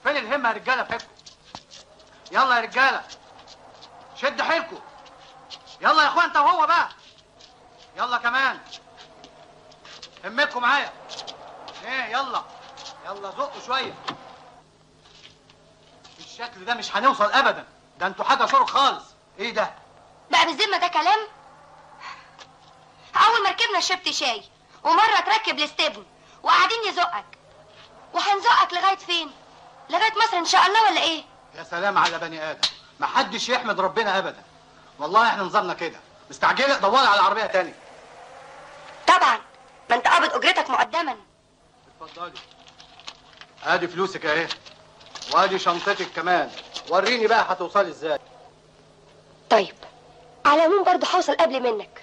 فين الهمه يا رجاله فيكم يلا يا رجاله شد حيلكم يلا يا اخوان انت وهو بقى يلا كمان همكم معايا ايه يلا يلا زقوا شويه بالشكل ده مش هنوصل ابدا ده انتوا حاجه شر خالص ايه ده بقى بالذمه ده كلام اول ما ركبنا شربت شاي ومره تركب الاستبن وقاعدين يزقك وهنزقك لغايه فين لغايه مصر ان شاء الله ولا ايه يا سلام على بني ادم ما حدش يحمد ربنا ابدا والله احنا نظامنا كده مستعجله دوري على عربيه تانية طبعا ما انت قابض اجرتك مقدما اتفضلي ادي فلوسك اهي وادي شنطتك كمان وريني بقى هتوصلي ازاي طيب على العموم برضه هوصل قبل منك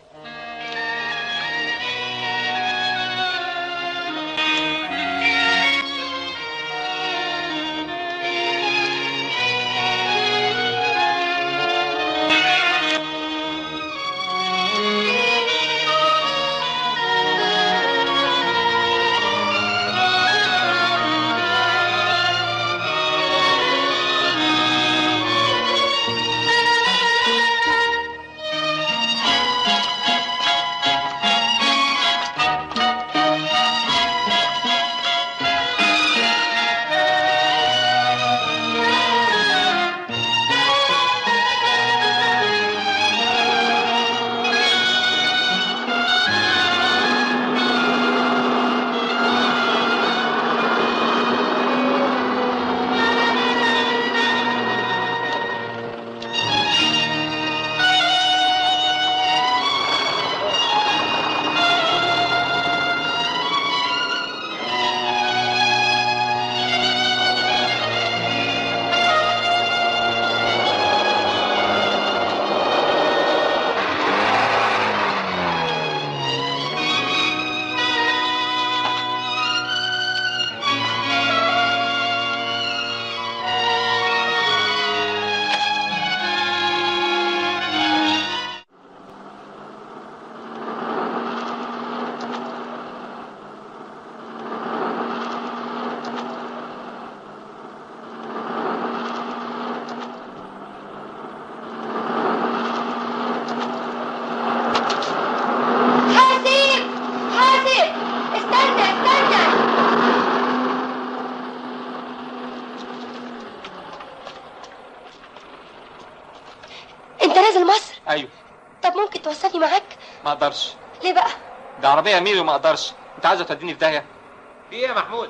حاسب حاسب استنى استنى انت نازل مصر ايوه طب ممكن توصلني معاك ما اقدرش ليه بقى ده عربيه ميري وما اقدرش انت عايزه توديني في داهيه في ايه يا محمود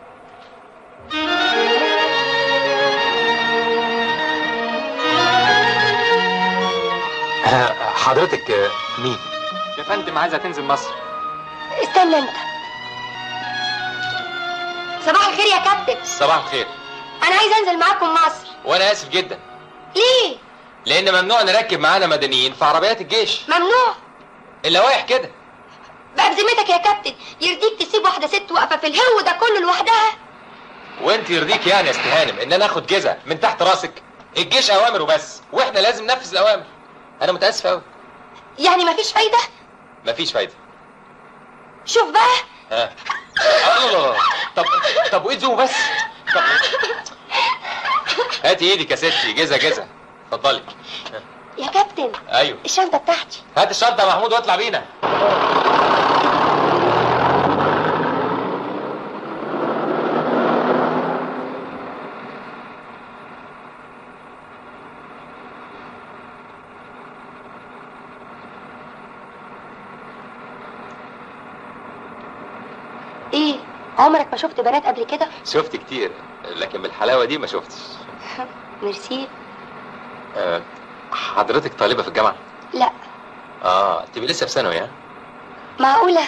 حضرتك مين؟ يا فندم عايزه تنزل مصر استنى انت صباح الخير يا كابتن صباح الخير انا عايز انزل معاكم مصر وانا اسف جدا ليه لان ممنوع نركب معانا مدنيين في عربيات الجيش ممنوع اللوائح كده بقى بذمتك يا كابتن يرضيك تسيب واحده ست واقفه في الهو ده كله لوحدها وانت يرضيك يعني يا استهانم ان انا اخد جزء من تحت راسك الجيش اوامر وبس واحنا لازم ننفذ الاوامر انا متاسف قوي يعني مفيش فايده مفيش فايده شوف بقى ها الله الله الله. طب طب وايد زوم بس طب هاتي ايدك يا ستي جزء جزء اتفضلي يا كابتن ايوه الشنطه بتاعتي هات الشنطه يا محمود واطلع بينا ايه عمرك ما شفت بنات قبل كده شفت كتير لكن بالحلاوه دي ما شفتش ميرسي أه حضرتك طالبه في الجامعه لا اه تبقي لسه في ثانوي ها معقوله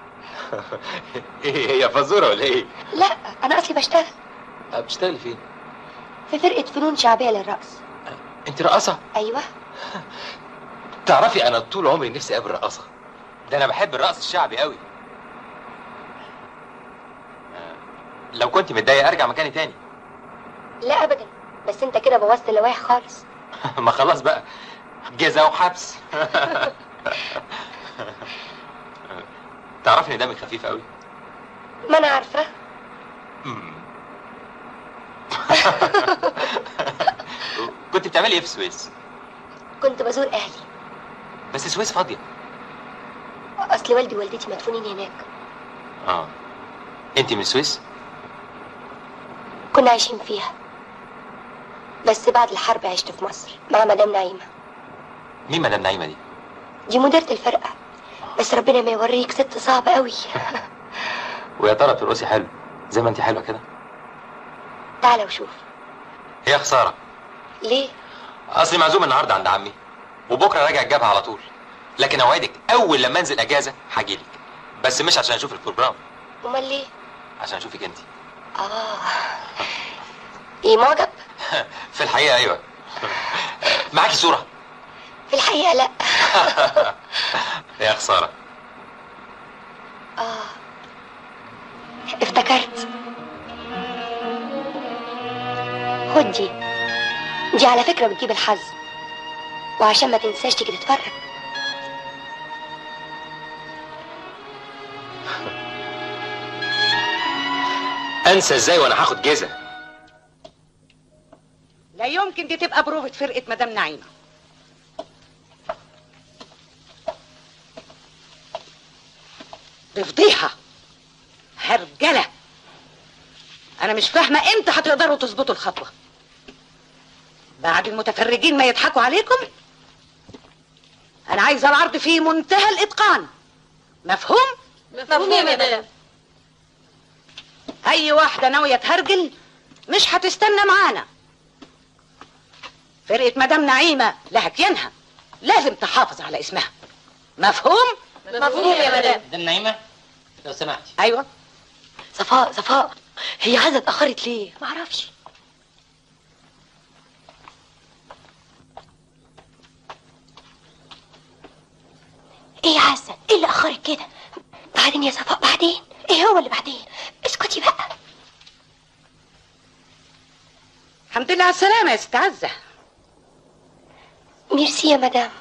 ايه هي فزوره ولا ايه لا انا اصلي بشتغل أه، بتشتغلي فين في فرقه فنون شعبيه للرقص انت رقاصه ايوه تعرفي انا طول عمري نفسي اقابل رقاصه ده انا بحب الرقص الشعبي قوي أه، لو كنت متضايقه ارجع مكاني تاني لا ابدا بس انت كده بوظت اللوائح خالص ما خلاص بقى جزا وحبس تعرفي ان دمك خفيف قوي ما انا عارفه مم. كنت بتعملي ايه في السويس كنت بزور اهلي بس السويس فاضيه اصل والدي ووالدتي مدفونين هناك اه انت من السويس كنا عايشين فيها بس بعد الحرب عشت في مصر مع مدام نعيمة مين مدام نعيمه دي دي مديرة الفرقة بس ربنا ما يوريك ست صعبة قوي ويا ترى بترقصي حلو زي ما انت حلوه كده تعالى وشوف هي خساره ليه اصلي معزوم النهارده عند عمي وبكره راجع الجبهه على طول لكن اوعدك اول لما انزل اجازه هجيلك بس مش عشان اشوف البروجرام امال ليه عشان اشوفك انت اه ايه معجب في الحقيقه ايوه معاكي صوره في الحقيقة لا يا خساره اه افتكرت خد دي دي على فكرة بتجيب الحظ وعشان ما تنساش تيجي تتفرج انسى ازاي وانا هاخد جزء لا يمكن دي تبقى بروفة فرقة مدام نعيمة دي فضيحة هرجلة أنا مش فاهمة إمتى هتقدروا تظبطوا الخطوة بعد المتفرجين ما يضحكوا عليكم أنا عايزة العرض في منتهى الإتقان مفهوم؟ مفهوم يا مدام أي واحدة ناوية تهرجل مش هتستنى معانا فرقة مدام نعيمة لها كيانها لازم تحافظ على اسمها مفهوم؟ مفهوم يا مدام مدام نعيمة لو سمحتي أيوة صفاء صفاء هي عايزة اتأخرت ليه؟ معرفش ايه يا عزة؟ ايه اللي أخرك كده؟ بعدين يا صفاء بعدين ايه هو اللي بعدين؟ اسكتي بقى الحمد لله على السلامة يا ست عزة ميرسي يا مدام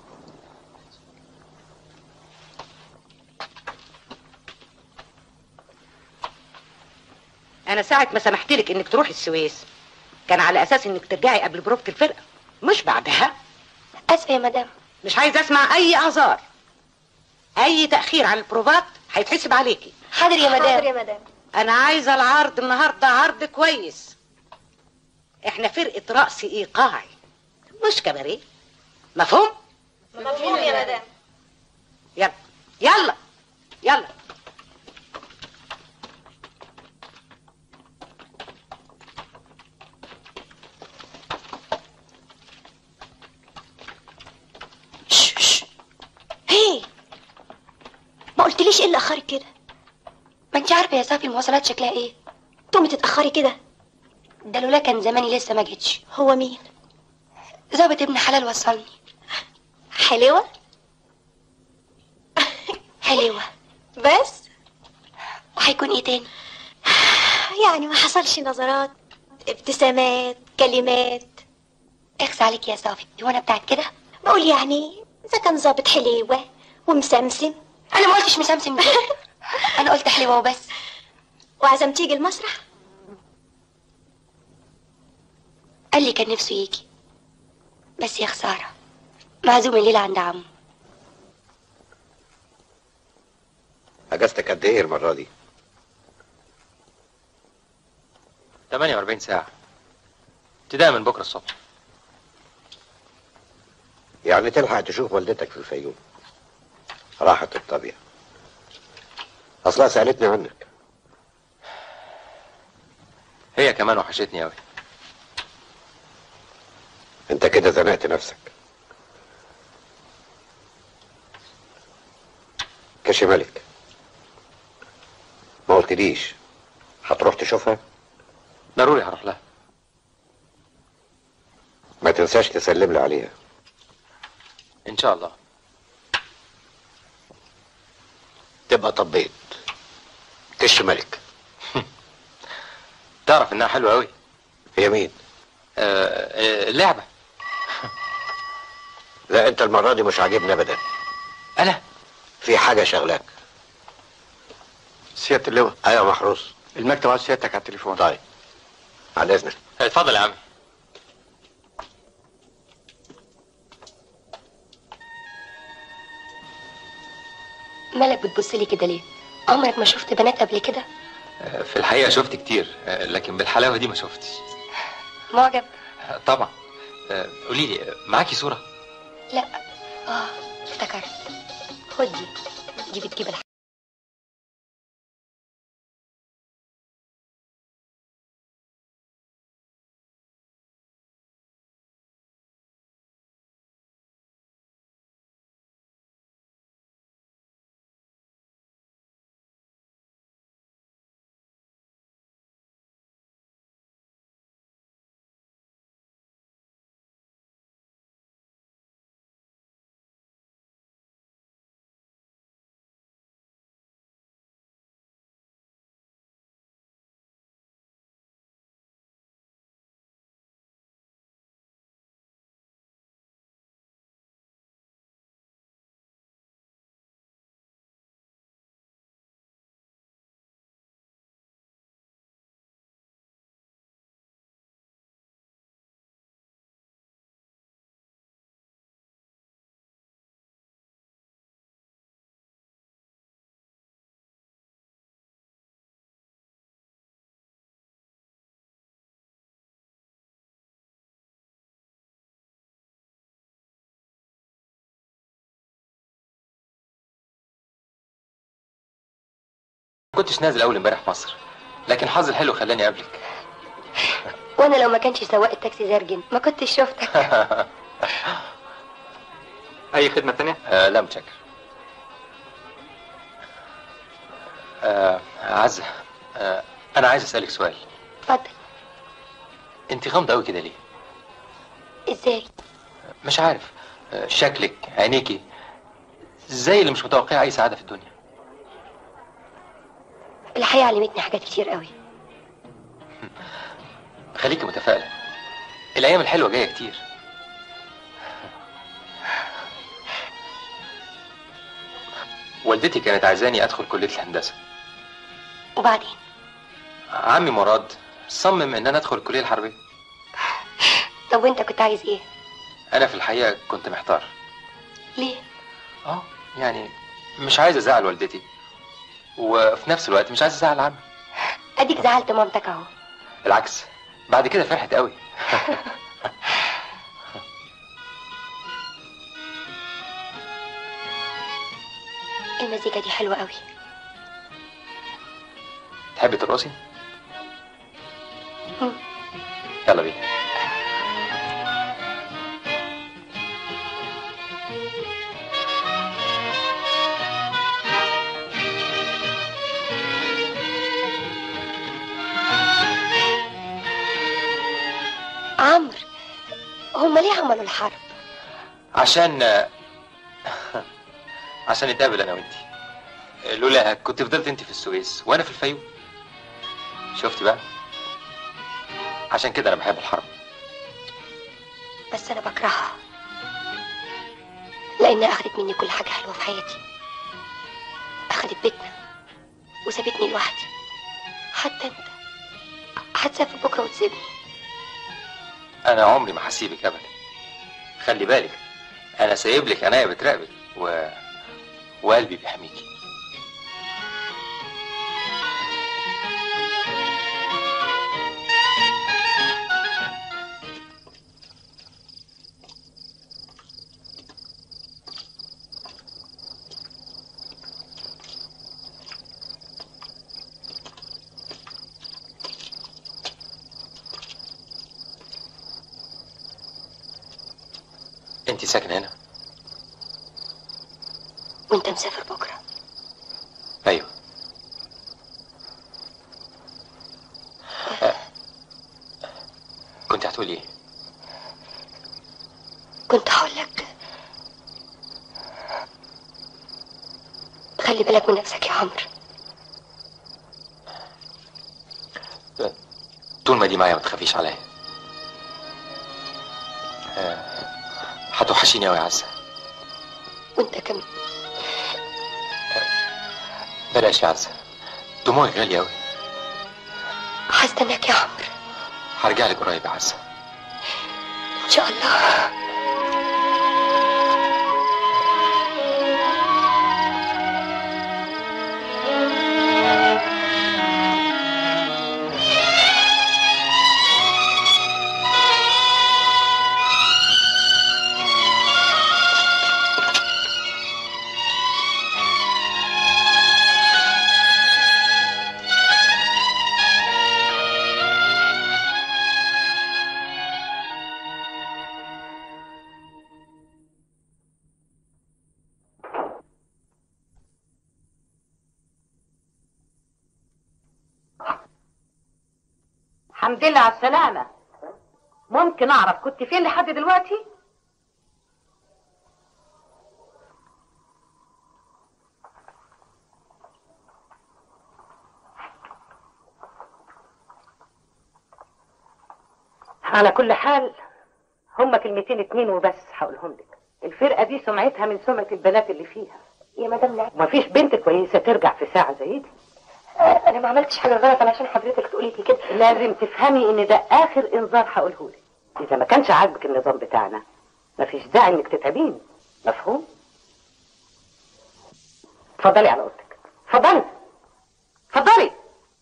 أنا ساعة ما سمحت لك إنك تروحي السويس كان على أساس إنك ترجعي قبل بروفة الفرقة مش بعدها اسفة يا مدام مش عايز أسمع أي أعذار أي تأخير عن البروفات هيتحسب عليكي حاضر يا مدام حاضر يا مدام أنا عايزة العرض النهاردة عرض كويس إحنا فرقة رقص إيقاعي مش كباريه مفهوم؟ مفهوم يا مدام يلا يلا يلا هي ما قلتليش ايه اللي اخرك كده ما انت عارفه يا صافي المواصلات شكلها ايه تقومي تتاخري كده ده لولا كان زماني لسه ما جيتش هو مين ظابط ابن حلال وصلني حلوة حلوة بس وهيكون ايه تاني يعني ما حصلش نظرات ابتسامات كلمات اخس عليك يا صافي هو انا بتاعت كده بقول يعني اذا كان ظابط حليوه ومسمسم انا ما قلتش مسمسم دي انا قلت حليوه وبس وعزم تيجي المسرح قال لي كان نفسه يجي بس يا خساره معزوم الليله عند عمه اجازتك قد ايه المره دي 48 ساعه ابتداء من بكره الصبح يعني تلحق تشوف والدتك في الفيوم راحت الطبيعة اصلها سالتني عنك هي كمان وحشتني قوي انت كده زنقت نفسك كشي ملك ما قلتليش هتروح تشوفها ضروري هروح لها ما تنساش تسلم لي عليها ان شاء الله تبقى طبيت كش ملك تعرف انها حلوه قوي هي مين آه آه اللعبه لا انت المره دي مش عاجبني ابدا انا في حاجه شغلاك سيادة اللواء ايوه محروس المكتب عايز سيادتك على التليفون طيب على اذنك اتفضل يا عمي مالك بتبص لي كده ليه عمرك ما شفت بنات قبل كده في الحقيقة شفت كتير لكن بالحلاوة دي ما شفتش معجب طبعا قولي لي معاكي صورة لا اه افتكرت خد دي دي بتجيب الحق كنتش نازل اول امبارح مصر لكن حظي الحلو خلاني اقابلك وانا لو ما كانش سواق التاكسي زرجن ما كنتش شفتك اي خدمه تانية آه لا متشكر آه عزة آه انا عايز اسالك سؤال اتفضل انت غامضه قوي كده ليه ازاي مش عارف آه شكلك عينيكي زي اللي مش متوقعه اي سعاده في الدنيا الحياه علمتني حاجات كتير قوي خليكي متفائله الايام الحلوه جايه كتير والدتي كانت عايزاني ادخل كليه الهندسه وبعدين عمي مراد صمم ان انا ادخل الكليه الحربيه طب وانت كنت عايز ايه انا في الحقيقه كنت محتار ليه اه يعني مش عايز ازعل والدتي وفي نفس الوقت مش عايز ازعل عمي اديك زعلت مامتك اهو بالعكس بعد كده فرحت قوي المزيكا دي حلوه قوي تحبي ترقصي مم. يلا بينا عمرو هما ليه عملوا الحرب عشان عشان نتقابل انا وانتي لولا كنت فضلت انت في السويس وانا في الفيوم شفتي بقى عشان كده انا بحب الحرب بس انا بكرهها لانها اخدت مني كل حاجه حلوه في حياتي اخدت بيتنا وسابتني لوحدي حتى انت هتسافر بكره وتسيبني انا عمري ما هسيبك ابدا خلي بالك انا سايب لك عناية بتراقبك و... وقلبي بيحميكي انت ساكنه هنا وانت مسافر بكره ايوه آه. كنت هتقولي ايه كنت هقول لك خلي بالك من نفسك يا عمرو طول ما دي معايا ما تخافيش عليا آه، هتوحشيني قوي يا عزه وانت كمان بلاش يا عزه دموعك غاليه قوي هستناك يا عمرو هرجع لك قريب يا عزه ان شاء الله الحمد لله على السلامة ممكن أعرف كنت فين لحد دلوقتي؟ على كل حال هما كلمتين اتنين وبس هقولهم لك الفرقة دي سمعتها من سمعة البنات اللي فيها يا مدام لا ومفيش بنت كويسة ترجع في ساعة زي دي انا ما عملتش حاجه غلط علشان حضرتك تقولي لي كده لازم تفهمي ان ده اخر انذار هقوله لك اذا ما كانش عاجبك النظام بتاعنا مفيش داعي انك تتعبيني مفهوم اتفضلي على اوضتك اتفضلي اتفضلي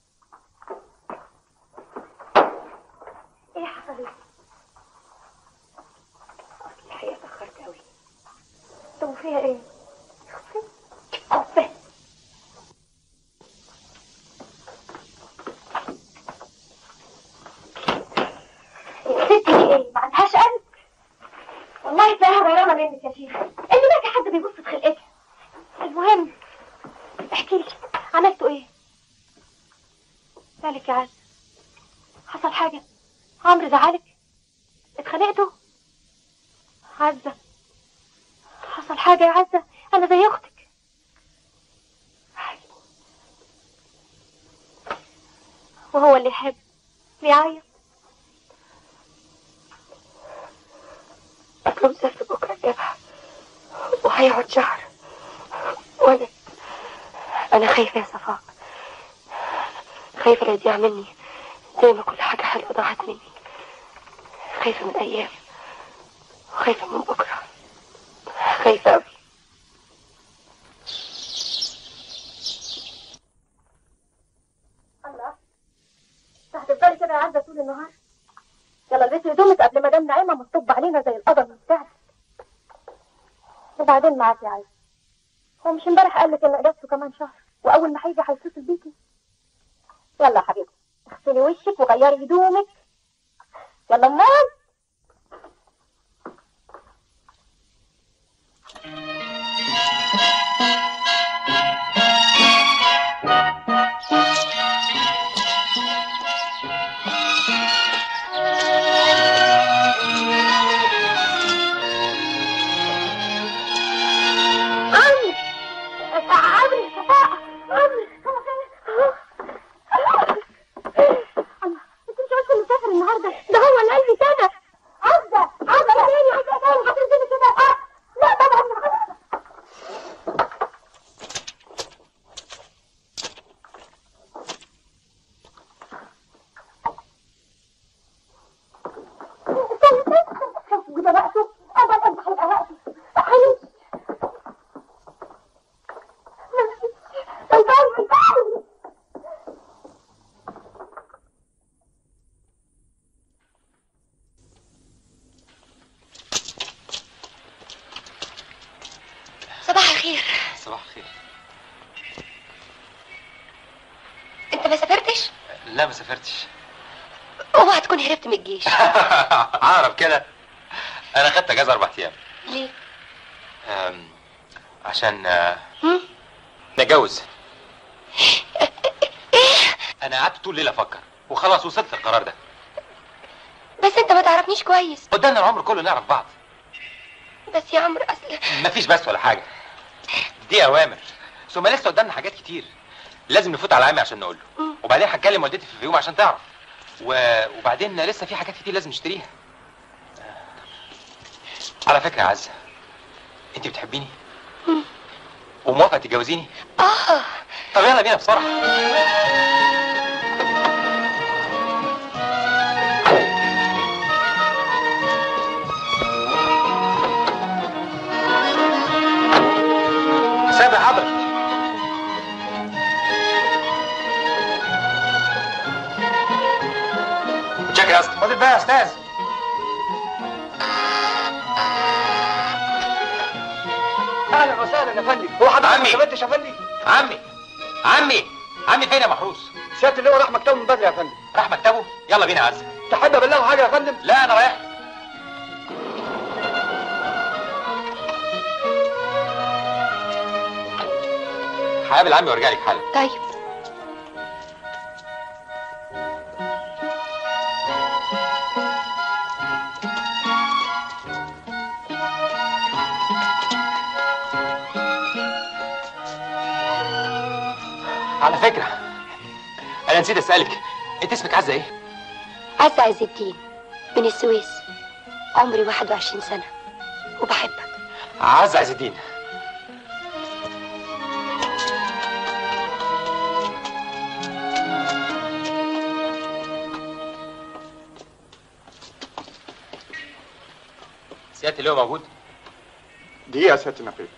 ايه حصل ايه؟ اصل الحقيقه اتاخرت قوي طب وفيها ايه؟ أوفى. الست دي ايه؟ ما عندهاش قلب والله تلاقيها غيرانه منك يا شيخ اللي ما حد بيبص في خلقتها المهم احكي لي عملتوا ايه؟ مالك يا عز حصل حاجه عمرو زعلك اتخانقتوا عزة حصل حاجة يا عزة أنا زي أختك وهو اللي يحب بيعيط أصله مسافر بكرة الجبهة وهيقعد شهر وأنا أنا خايفة يا صفاء خايفة لا يضيع مني زي ما كل حاجة حلوة ضاعت مني خايفة من أيام وخايفة من بكرة خايفة أوي الله هتفضلي كده يا عزة طول النهار يلا البسي هدومك قبل ما دام نعيمة مصطب علينا زي القدر من ساعة وبعدين معاك يا عزة هو مش امبارح قال لك ان اجازته كمان شهر واول ما هيجي هيتصل بيكي يلا يا حبيبتي اغسلي وشك وغيري هدومك يلا ننام عمرو عمرو صفاء عمرو الله انت مش عارفه مسافر النهارده ده هو اللي قلبي كده عزة عزة تاني عزة تاني هتنزلي كده اه لا طبعا استنى استنى ده وقته ابدا ابدا هيبقى وقته هيمشي طيب طيب صباح الخير صباح الخير انت ما سافرتش لا ما سافرتش اوعى تكون هربت من الجيش اعرف كده انا خدت اجازه اربع ايام ليه أم، عشان آه، هم؟ نتجوز انا قعدت طول الليل افكر وخلاص وصلت للقرار ده بس انت ما تعرفنيش كويس قدامنا العمر كله نعرف بعض بس يا عمرو اصل مفيش بس ولا حاجه دي اوامر ثم لسه قدامنا حاجات كتير لازم نفوت على عمي عشان نقول له مم. وبعدين هتكلم والدتي في الفيوم عشان تعرف و... وبعدين لسه في حاجات كتير لازم نشتريها على فكره يا عزه انت بتحبيني مم. وموافقه تتجوزيني اه طب يلا بينا بسرعه يا اسطى خد الباقي يا استاذ اهلا وسهلا يا فندم هو حضرتك عمي. ما ثبتش يا فندم عمي عمي عمي فين يا محروس سياده اللواء راح مكتبه من بدري يا فندم راح مكتبه يلا بينا يا عزه تحب ابلغه حاجه يا فندم لا انا رايح هقابل عمي وارجع لك حالا طيب على فكره انا نسيت اسالك انت اسمك عزه ايه عزة عز الدين من السويس عمري 21 سنة وبحبك عزه عز الدين سيادة اللي هو موجود دقيقة يا سيادة النقيب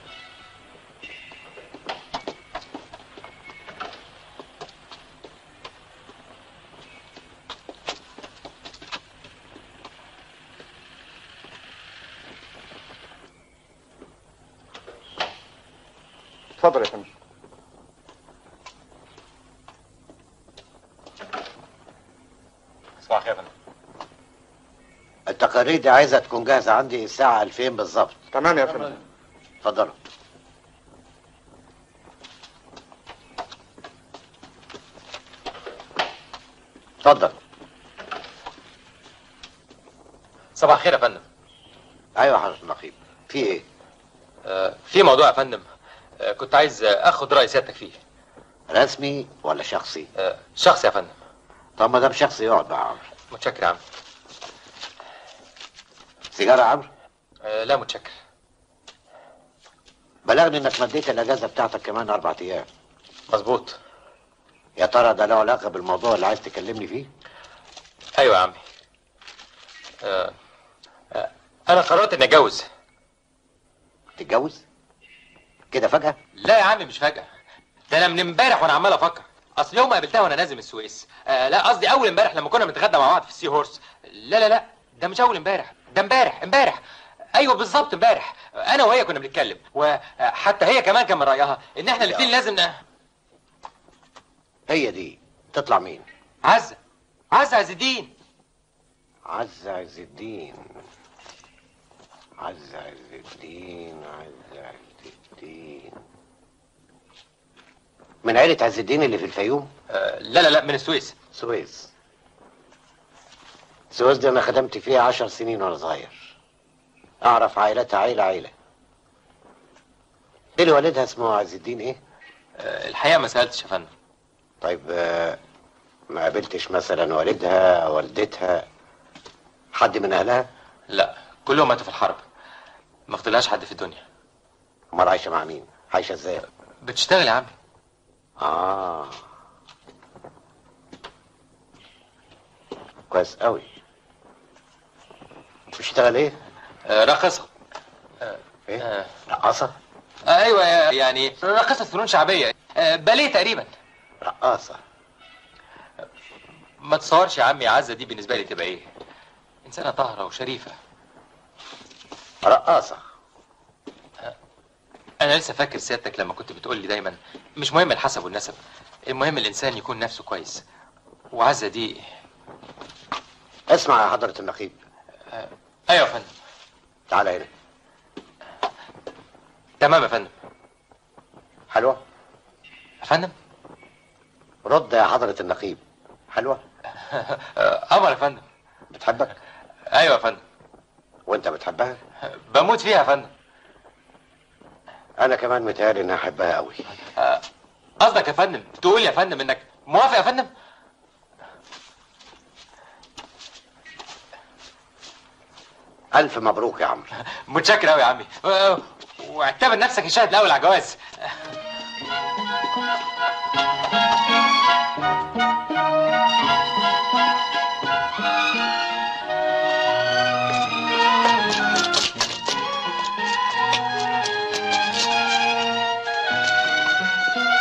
اتفضل يا فندم صباح الخير يا فندم التقارير دي عايزة تكون جاهزة عندي الساعة 2000 بالظبط تمام يا فندم اتفضلوا اتفضل صباح الخير يا فندم ايوه يا حضرة النقيب في ايه؟ آه، في موضوع يا فندم آه، كنت عايز آه، اخد راي سيادتك فيه رسمي ولا شخصي؟ آه، شخصي يا فندم طب ما دام شخصي يقعد مع عمرو متشكر يا عم سيجارة يا عمرو آه، لا متشكر بلغني انك مديت الاجازة بتاعتك كمان اربع ايام مظبوط يا ترى ده له علاقة بالموضوع اللي عايز تكلمني فيه؟ ايوه يا عمي آه، آه، انا قررت اني اتجوز تتجوز؟ كده فجأة؟ لا يا عمي مش فجأة ده انا من امبارح وانا عمال افكر اصل يوم ما قابلتها وانا نازل من السويس آه لا قصدي اول امبارح لما كنا بنتغدى مع بعض في السي هورس لا لا لا ده مش اول امبارح ده امبارح امبارح ايوه بالظبط امبارح انا وهي كنا بنتكلم وحتى هي كمان كان من رايها ان احنا الاثنين لازم ن... هي دي تطلع مين؟ عزه عزه عز الدين عز عز الدين عز عز الدين عز عز الدين من عيلة عز الدين اللي في الفيوم آه لا لا لا من السويس سويس سويس دي انا خدمت فيها عشر سنين وانا صغير اعرف عائلتها عيلة عيلة اللي والدها اسمه عز الدين ايه آه الحقيقه ما سالتش يا فندم طيب آه، ما قابلتش مثلا والدها والدتها حد من اهلها لا كلهم ماتوا في الحرب ما فضلهاش حد في الدنيا امال عايشه مع مين عايشه ازاي بتشتغل يا عمي اه كويس قوي بتشتغل ايه آه راقصه ايه آه رقاصه ايوه يعني راقصه فنون شعبيه آه، باليه تقريبا رقاصه ما تصورش يا عمي عزه دي بالنسبه لي تبقى ايه انسانه طاهره وشريفه رقاصه انا لسه فاكر سيادتك لما كنت بتقول لي دايما مش مهم الحسب والنسب المهم الانسان يكون نفسه كويس وعزه دي اسمع يا حضره النقيب ايوه يا فندم تعالى هنا تمام يا فندم حلوه يا فندم رد يا حضره النقيب حلوه آه، قمر يا فندم بتحبك ايوه يا فندم وانت بتحبها بموت فيها يا فندم انا كمان متهيألي اني احبها قوي آه، قصدك يا فندم تقول يا فندم انك موافق يا فندم الف مبروك يا عمرو متشكر قوي يا عمي آه، واعتبر نفسك الشاهد الاول على الجواز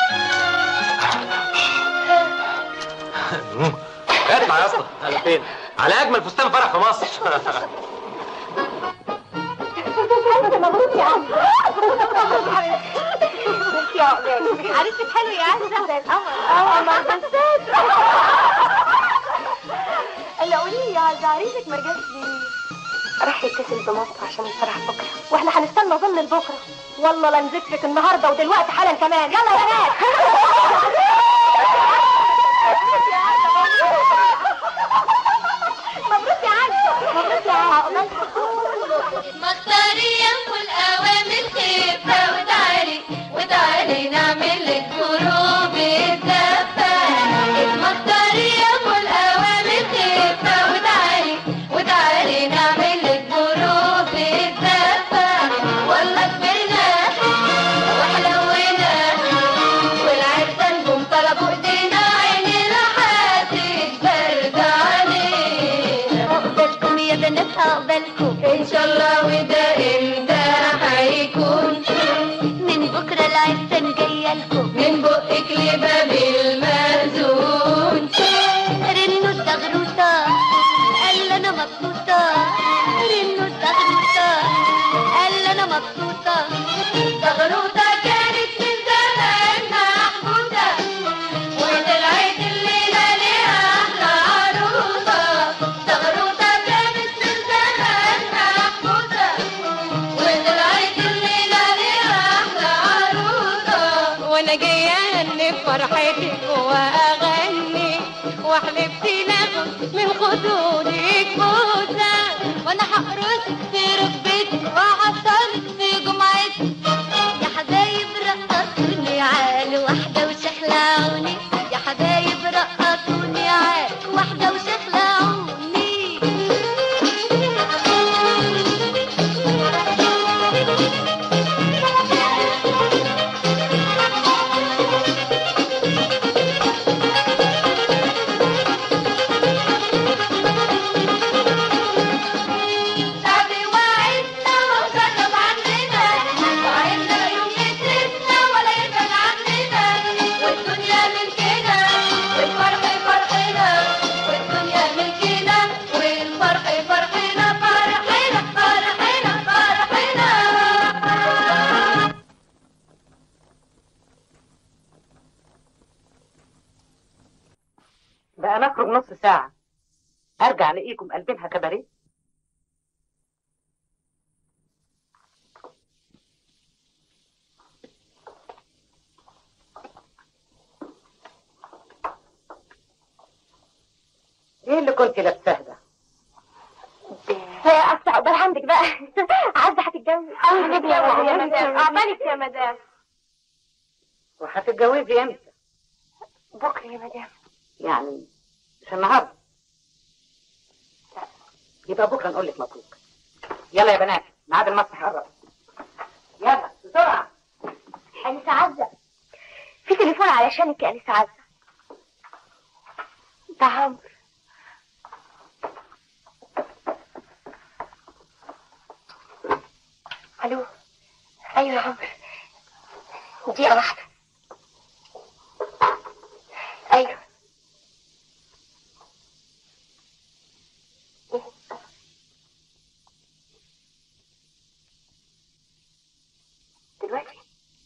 اسمع يا اسطى على فين؟ على اجمل فستان فرح في مصر مبروك يا عم يا عقبالي عريسك حلو يا عزة زي القمر اه ما حسيت الا قولي لي يا عزة عريسك ما جاش ليه راح يتصل بمصر عشان الفرح بكره واحنا هنستنى ظل لبكره والله لا نزفك النهارده ودلوقتي حالا كمان يلا يا بنات مبروك يا عزة مبروك يا عقبالك مختارية والأوامر خفة وتعالي وتعالي نعمل لك غروب الدفة المختارية والأوامر خفة وتعالي وتعالي نعمل لك غروب الدفة والله كبرنا وحلونا والعرسان جم طلبوا ايدينا عينينا هتتبرد علينا عقبالكم يا بنات عقبالكم ان شاء الله وده امتى هيكون من بكره العرسان جايه لكم من بقك لباب المأذون رنوا الزغروطه قال انا مبسوطه رنوا الزغروطه قال انا مبسوطه زغروطه كانت من زمان محبوسه وطلعت الليله ليها احلى عروسه زغروطه كانت من زمان محبوسه وطلعت الليله ليها احلى عروسه وانا جايه اهني فرحتك واغني وحلفت لاخد من خدودك بوسه وانا هقرصك في ركبتك وهحطلك في جمعتك يا حبايب رقصوني عال واحدة وشخلعوني يا حبايب رقصوني عال واحدة وشخلعوني أبي وعدنا وشرب عننا وعدنا يوم يسيبنا ولا يبعد عننا والدنيا ملكنا والفرح فرحنا والدنيا ملكنا والفرح فرحنا فرحنا فرحنا فرحنا بقى نخرج نص ساعة أرجع ألاقيكم قلبينها كباريه ايه اللي كنت لابساه ده؟ اصل عقبال عندك بقى عزة هتتجوز اه يا مدام عقبالك يا مدام وهتتجوزي امتى؟ بكره يا مدام يعني مش النهارده يبقى بكره نقول لك مبروك يلا يا بنات ميعاد المسرح قرب يلا بسرعه أنسة عزة في تليفون علشانك يا أنسة عزة ده عمرو ألو أيوة يا عمرو دقيقة واحدة أيوة دلوقتي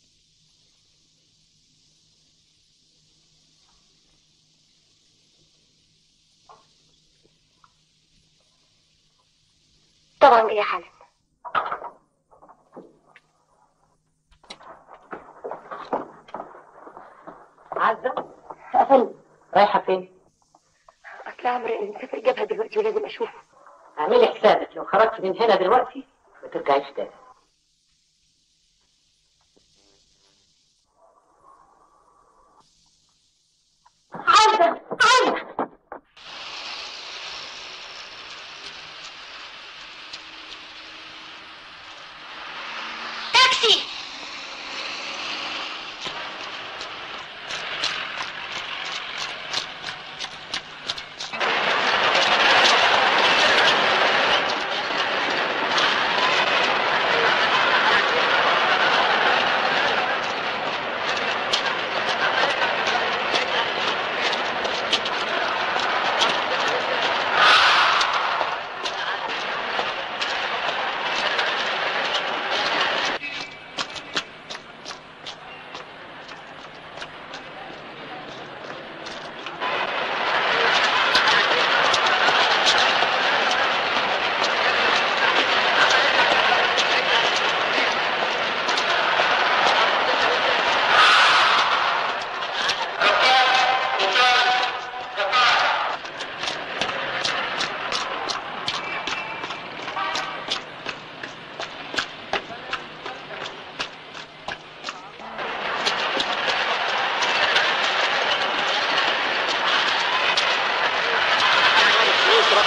طبعا جاية حالا عزه أفندم رايحه فين؟ أصل عمرو مسافر جابها دلوقتي ولازم أشوفه اعملي حسابك لو خرجت من هنا دلوقتي ما ترجعيش تاني عزة عزة تاكسي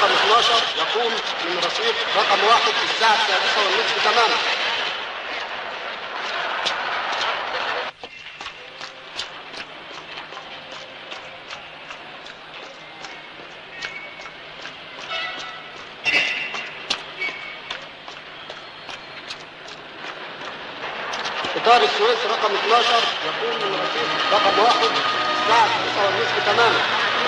رقم 12 يقوم من رصيف رقم واحد في الساعة السادسة والنصف تماما قطار السويس رقم 12 يقوم من رصيف رقم واحد الساعة التاسعة والنصف تماما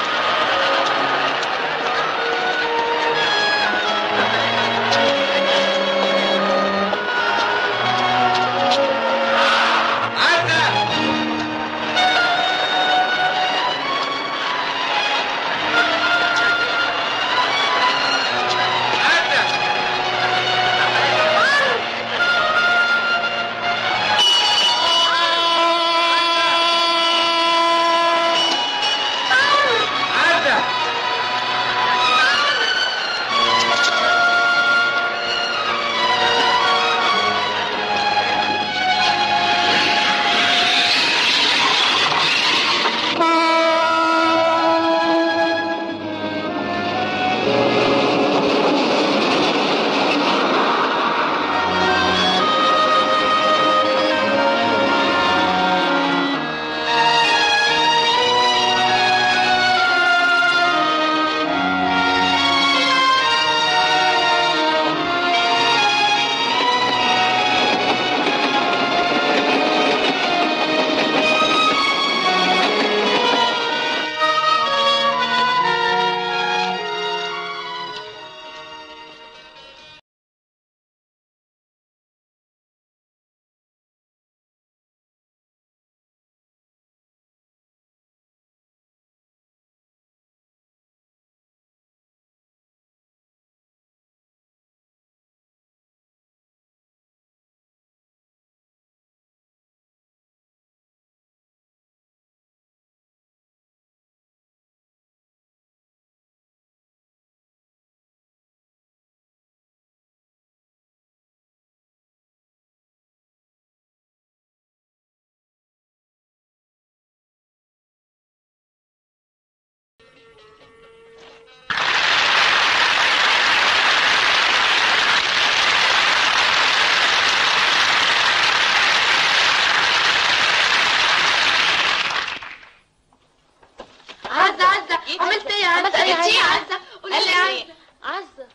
عزة عزة عملت ايه يا عزة؟ إيه يا قالت ايه يا عزة؟ عزة؟ قولي لي قال لي عزة عزة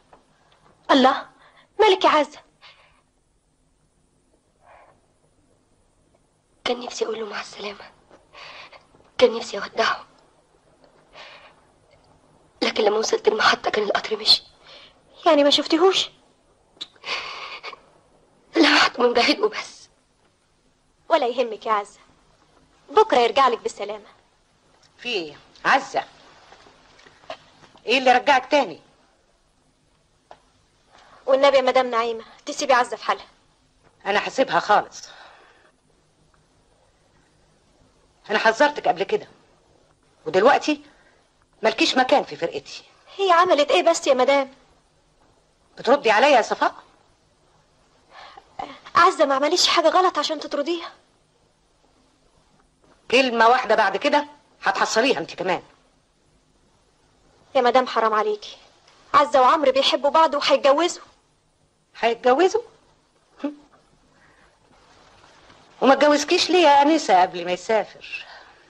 الله مالك يا عزة كان نفسي أقول له مع السلامة كان نفسي أودعه لكن لما وصلت المحطة كان القطر مشي يعني ما شفتهوش لمحت من بعيد وبس ولا يهمك يا عزة بكرة يرجع لك بالسلامة في ايه عزة ايه اللي رجعك تاني والنبي يا مدام نعيمة تسيبي عزة في حالها انا هسيبها خالص انا حذرتك قبل كده ودلوقتي مالكيش مكان في فرقتي هي عملت ايه بس يا مدام بتردي عليا يا صفاء عزة ما عملتش حاجة غلط عشان تطرديها كلمة واحدة بعد كده هتحصليها انت كمان يا مدام حرام عليكي عزة وعمرو بيحبوا بعض وهيتجوزوا هيتجوزوا وما اتجوزكيش ليه يا انسه قبل ما يسافر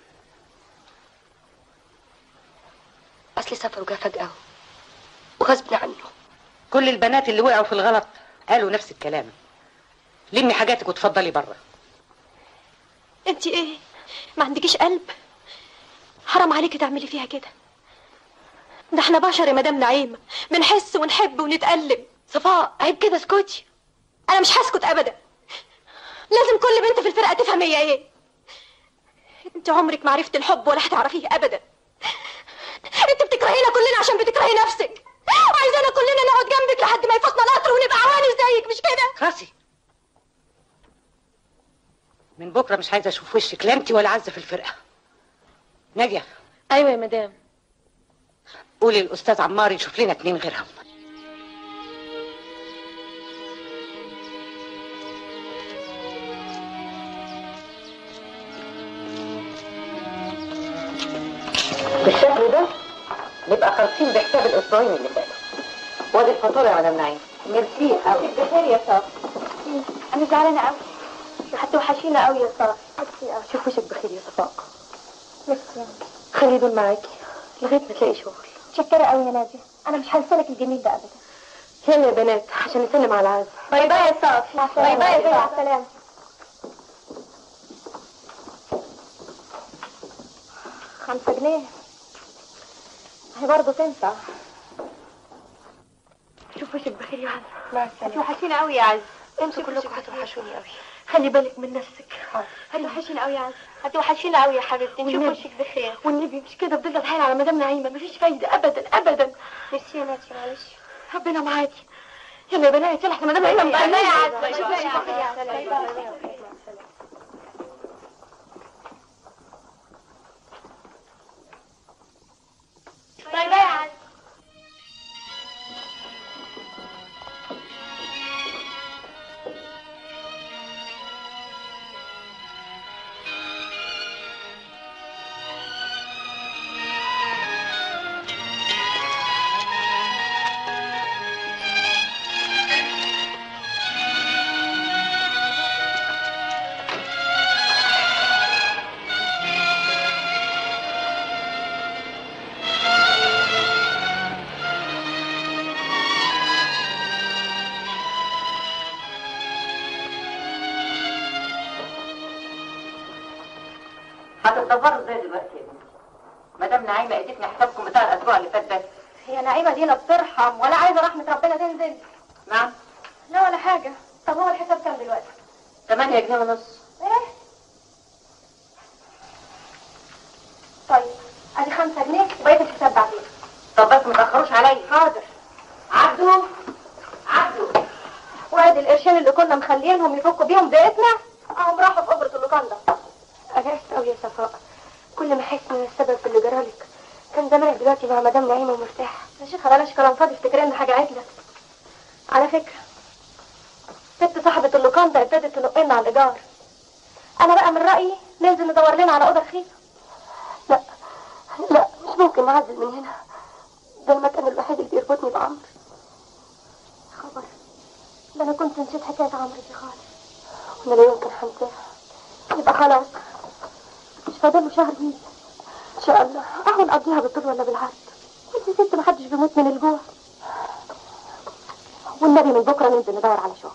اصل سافر وجا فجأة وغصب عنه كل البنات اللي وقعوا في الغلط قالوا نفس الكلام لمي حاجاتك وتفضلي بره انت ايه ما عندكيش قلب حرام عليكي تعملي فيها كده ده احنا بشر يا مدام نعيمة بنحس ونحب ونتألم صفاء عيب كده اسكتي انا مش هسكت ابدا لازم كل بنت في الفرقة تفهم هي ايه انت عمرك ما عرفت الحب ولا هتعرفيه ابدا انت بتكرهينا كلنا عشان بتكرهي نفسك وعايزانا كلنا نقعد جنبك لحد ما يفوتنا القطر ونبقى عواني زيك مش كده راسي من بكره مش عايزه اشوف وشك لا انت ولا عزه في الفرقه ناديه ايوه يا مدام قولي للاستاذ عمار يشوف لنا اتنين غيرهم بالشكل ده نبقى خالصين بحساب الاسبوعين اللي فاتوا وادي الفاتورة يا مدام نعيم ميرسي قوي بخير يا صافي انا زعلانه قوي هتوحشينا قوي يا صافي ميرسي قوي شوف وشك بخير يا صفاء ميرسي خلي دول معاكي لغايه ما تلاقي شغل متشكره قوي يا ناديه انا مش هنسالك الجميل ده ابدا يلا يا بنات عشان نسلم على العزم باي باي يا صافي باي باي يا صافي سلام خمسة جنيه هي برضه تنفع شوف وشك بخير يا عزم مع السلامة هتوحشينا قوي يا عز انتوا كلكم هتوحشوني قوي خلي بالك من نفسك هتوحشيني قوي يا عزم هتوحشينا قوي يا حبيبتي نشوف والنبي. وشك بخير والنبي مش كده فضلت اتحايل على مدام نعيمه مفيش فايده ابدا ابدا ميرسي يا ناديه معلش ربنا معاكي يلا يا بنات يلا احنا مدام نعيمه باي باي يا عز باي باي باي يا عز باي باي باي باي يا عز هتتصرفوا ازاي دلوقتي يا بنتي مدام نعيمة ادتني حسابكم بتاع الاسبوع اللي فات بس هي نعيمة دي لا بترحم ولا عايزة رحمة ربنا تنزل نعم لا ولا حاجة طب هو الحساب كام دلوقتي؟ 8 جنيه ونص ايه؟ طيب ادي خمسة جنيه وبقيت الحساب بعدين طب بس ما تاخروش عليا حاضر عبده عبده وادي القرشين اللي كنا مخلينهم يفكوا بيهم ضيقتنا اهم راحوا في قبرة اللوكاندا انا اسفه قوي يا صفاء كل ما احس ان السبب في اللي جرالك كان زمانك دلوقتي مع مدام نعيمه ومرتاحه يا شيخة بلاش كلام فاضي افتكر ان حاجة عدلة على فكرة ست صاحبة اللوكاندا ابتدت تنقلنا على الإيجار أنا بقى من رأيي ننزل ندور لنا على أوضة رخيصة لا لا مش ممكن نعزل من هنا ده المكان الوحيد اللي بيربطني بعمرو خبر ده أنا كنت نسيت حكاية عمرو دي خالص وانا لا يمكن هنساها يبقى خلاص مش فاضل له شهر مين ان شاء الله أهو نقضيها بالطول ولا بالعرض وانت ست محدش بيموت من الجوع والنبي من بكرة ننزل ندور على شغل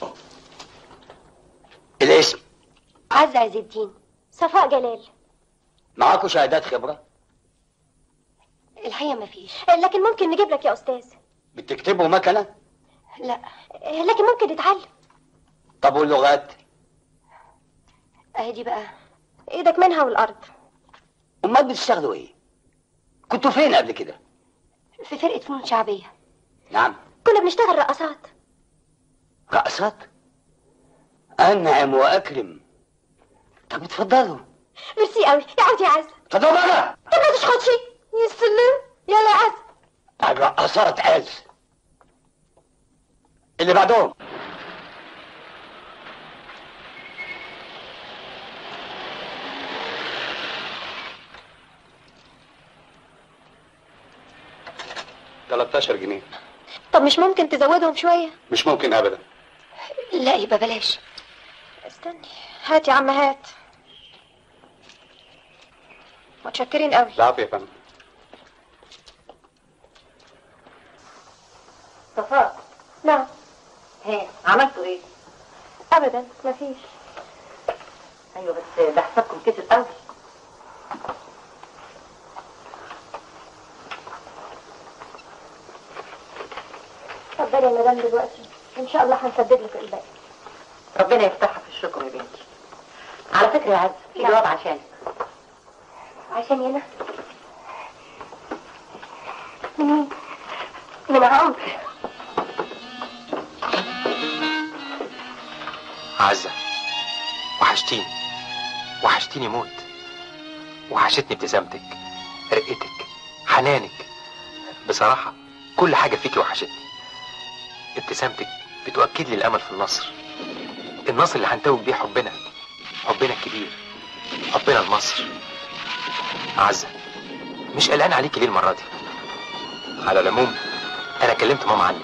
الاسم عز عز الدين صفاء جلال معاكم شهادات خبرة الحقيقة مفيش لكن ممكن نجيب لك يا أستاذ بتكتبوا مكنة لا لكن ممكن نتعلم طب واللغات اهي دي بقى ايدك منها والارض امال بتشتغلوا ايه كنتوا فين قبل كده في فرقة فنون شعبية نعم كنا بنشتغل رقصات رقصات انعم واكرم طب اتفضلوا ميرسي قوي اقعد يا عز اتفضلوا بقى طب ما تشخطش يا سلام يلا يا عز الرقصات عز اللي بعدهم تلاتاشر جنيه طب مش ممكن تزودهم شوية مش ممكن ابدا لا يبقى بلاش استني هات يا عم هات متشكرين قوي العافية يا فندم صفاء نعم ها عملتوا ايه ابدا مفيش ايوه بس ده حسابكم كتير قوي اتفضلي يا مدام دلوقتي ان شاء الله هنسدد لك الباقي ربنا يفتحها في الشكر يا بنتي على فكرة يا عز في نعم. جواب عشانك عشان انا من مين من عمرو عزة وحشتيني وحشتيني موت وحشتني ابتسامتك رقتك حنانك بصراحة كل حاجة فيكي وحشتني ابتسامتك بتؤكد لي الأمل في النصر النصر اللي هنتوج بيه حبنا حبنا الكبير حبنا لمصر عزة مش قلقان عليكي ليه المرة دي على العموم أنا انا كلمت ماما عنك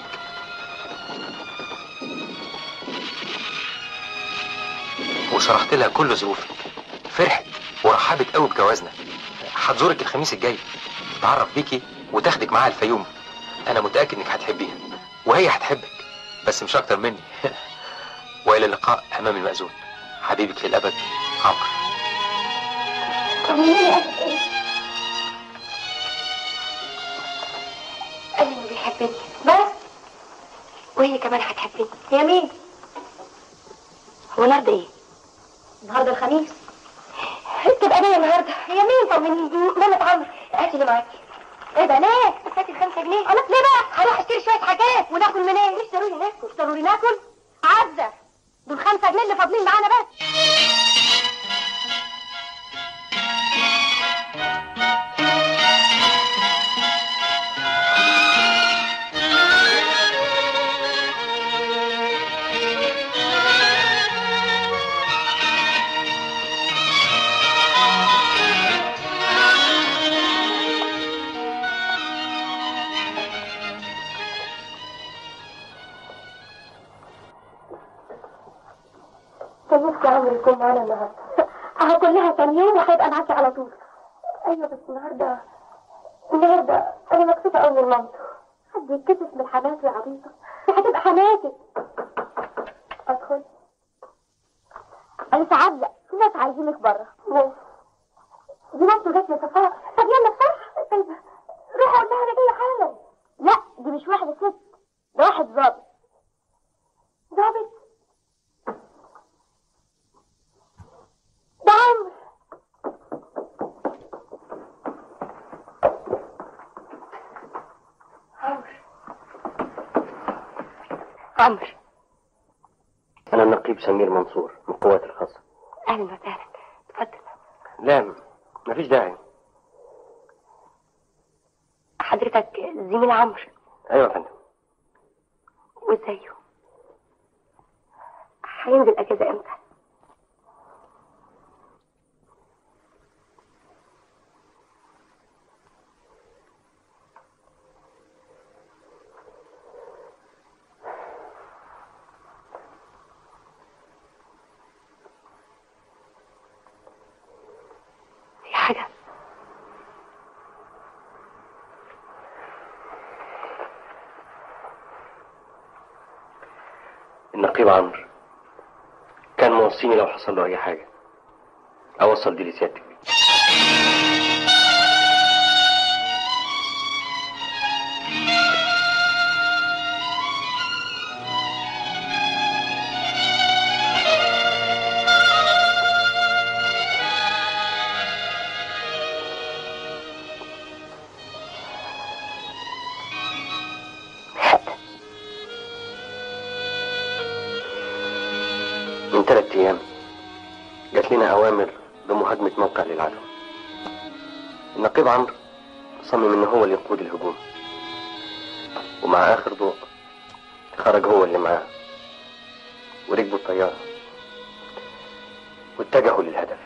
وشرحت لها كل ظروفك فرحت ورحبت قوي بجوازنا هتزورك الخميس الجاي تتعرف بيكي وتاخدك معاها الفيوم انا متاكد انك هتحبيها وهي هتحبك بس مش اكتر مني والى اللقاء امام المأذون حبيبك للابد عمرو طمنيني قال ايه قال انه بيحبني بس وهي كمان هتحبني هي مين هو النهارده ايه النهارده الخميس تبقى ناية النهارده هي مين طمنيني مامة عمرو هاتي اللي معاكي ايه بنات هاتي الخمسة جنيه خلاص ليه بقى هروح اشتري شوية حاجات وناكل منين مش ضروري ناكل مش ضروري ناكل عزة دول خمسة جنيه اللي فاضلين معانا بس كان نفسي عمرو يكون معانا النهارده اهو كلها كام يوم وهيبقى معاكي على طول ايوه بس النهارده النهارده انا مكسوفه قوي من مامته حد يتكسف من حماتي يا عبيطه دي هتبقى حماتي ادخل انا سعادة في ناس عايزينك بره دي مامته جات لي صفاء طب يلا بسرعه طيب روحي قول لها انا جايه حالا لا دي مش واحده ست ده واحد ظابط ظابط ده عمرو عمرو عمرو أنا النقيب سمير منصور من القوات الخاصة اهلا وسهلا اتفضل لا مفيش داعي حضرتك زميل عمرو أيوة يا فندم وازايه هينزل اجازه امتى في حاجه النقيب عمرو كان موصيني لو حصل له أي حاجة أوصل دي لسيادتك من ثلاث أيام جات لنا أوامر بمهاجمة موقع للعدو النقيب عمرو صمم إن هو اللي يقود الهجوم ومع آخر ضوء خرج هو اللي معاه وركبوا الطيارة واتجهوا للهدف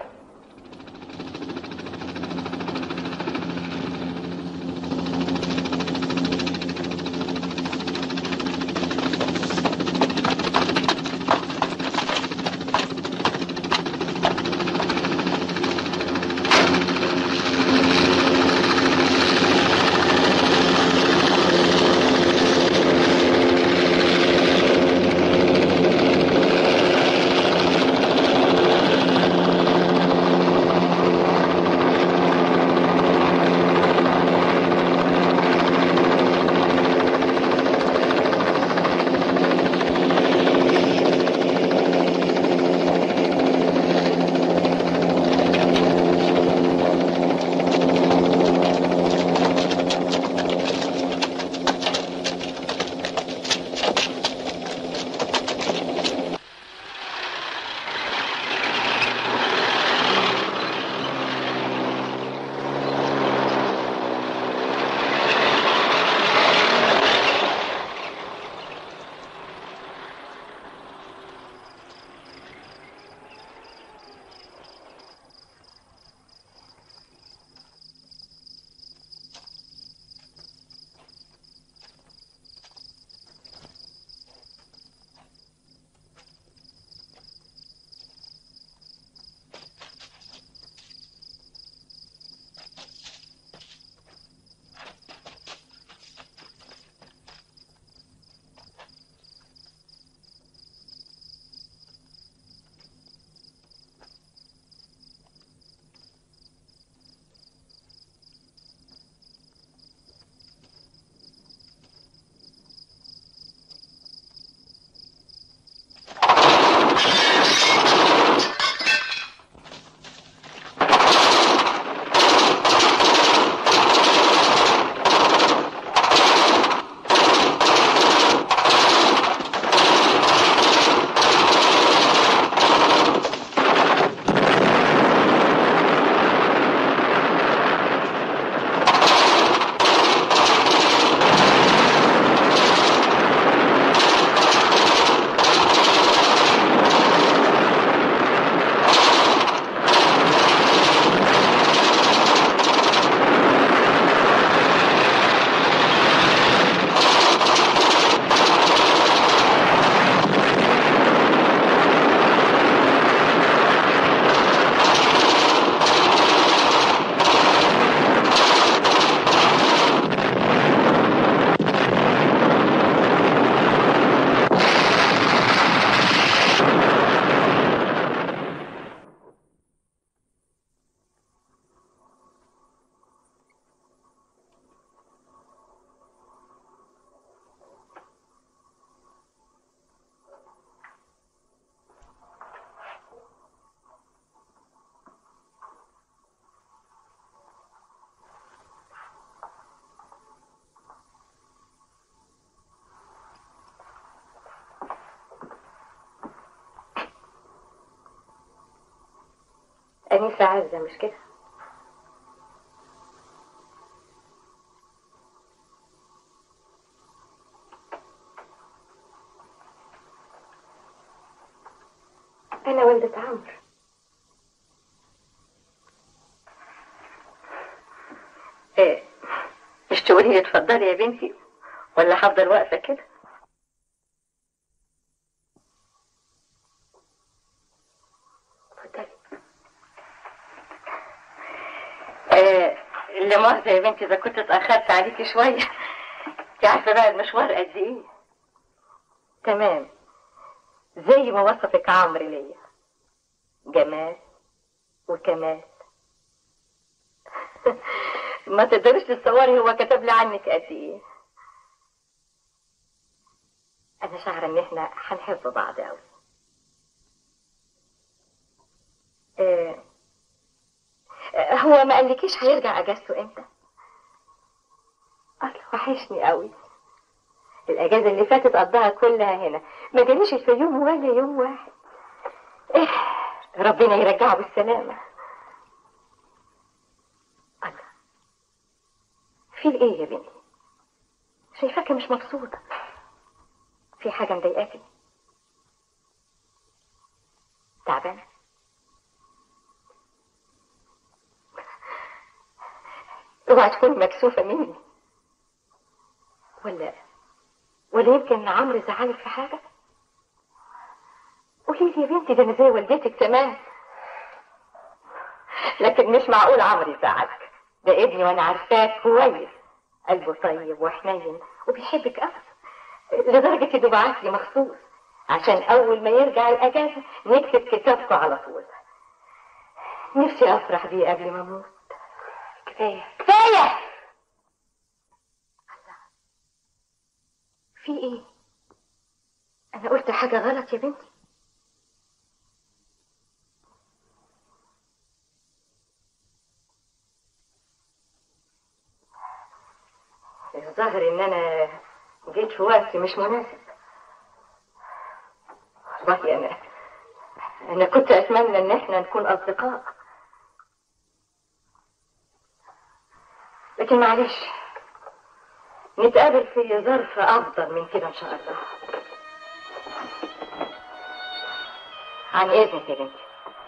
أنسة عزة مش كده أنا والدة عمرو إيه مش تقولي لي اتفضلي يا بنتي ولا هفضل واقفة كده اتفضلي آه، لا مؤاخذة يا بنتي إذا كنت اتأخرت عليكي شوية انت عارفة بقى المشوار قد إيه تمام زي ما وصفك عمرو ليا جمال وكمال ما تقدرش تتصوري هو كتب لي عنك قد ايه انا شعره ان احنا هنحب بعض قوي آه آه، هو ما قالكيش هيرجع اجازته امتى اصل وحشني قوي الاجازه اللي فاتت قضاها كلها هنا ما جاليش الفيوم ولا يوم واحد إيه ربنا يرجعه بالسلامه الله في ايه يا بنتي شايفاكي مش مبسوطه في حاجه مضايقاكي تعبانه اوعي تكوني مكسوفه مني ولا ولا يمكن عمرو زعلك في حاجه قولي لي يا بنتي ده انا زي والدتك تمام لكن مش معقول عمرو يزعلك ده ابني وانا عارفاه كويس قلبه طيب وحنين وبيحبك قوي لدرجة انه بعت لي مخصوص عشان أول ما يرجع الأجازة نكتب كتابته على طول نفسي أفرح بيه قبل ما أموت كفاية كفاية في إيه؟ أنا قلت حاجة غلط يا بنتي الظاهر ان انا جيت في وقت مش مناسب والله انا انا كنت اتمنى ان احنا نكون اصدقاء لكن معلش نتقابل في ظرف افضل من كده ان شاء الله عن اذنك يا بنتي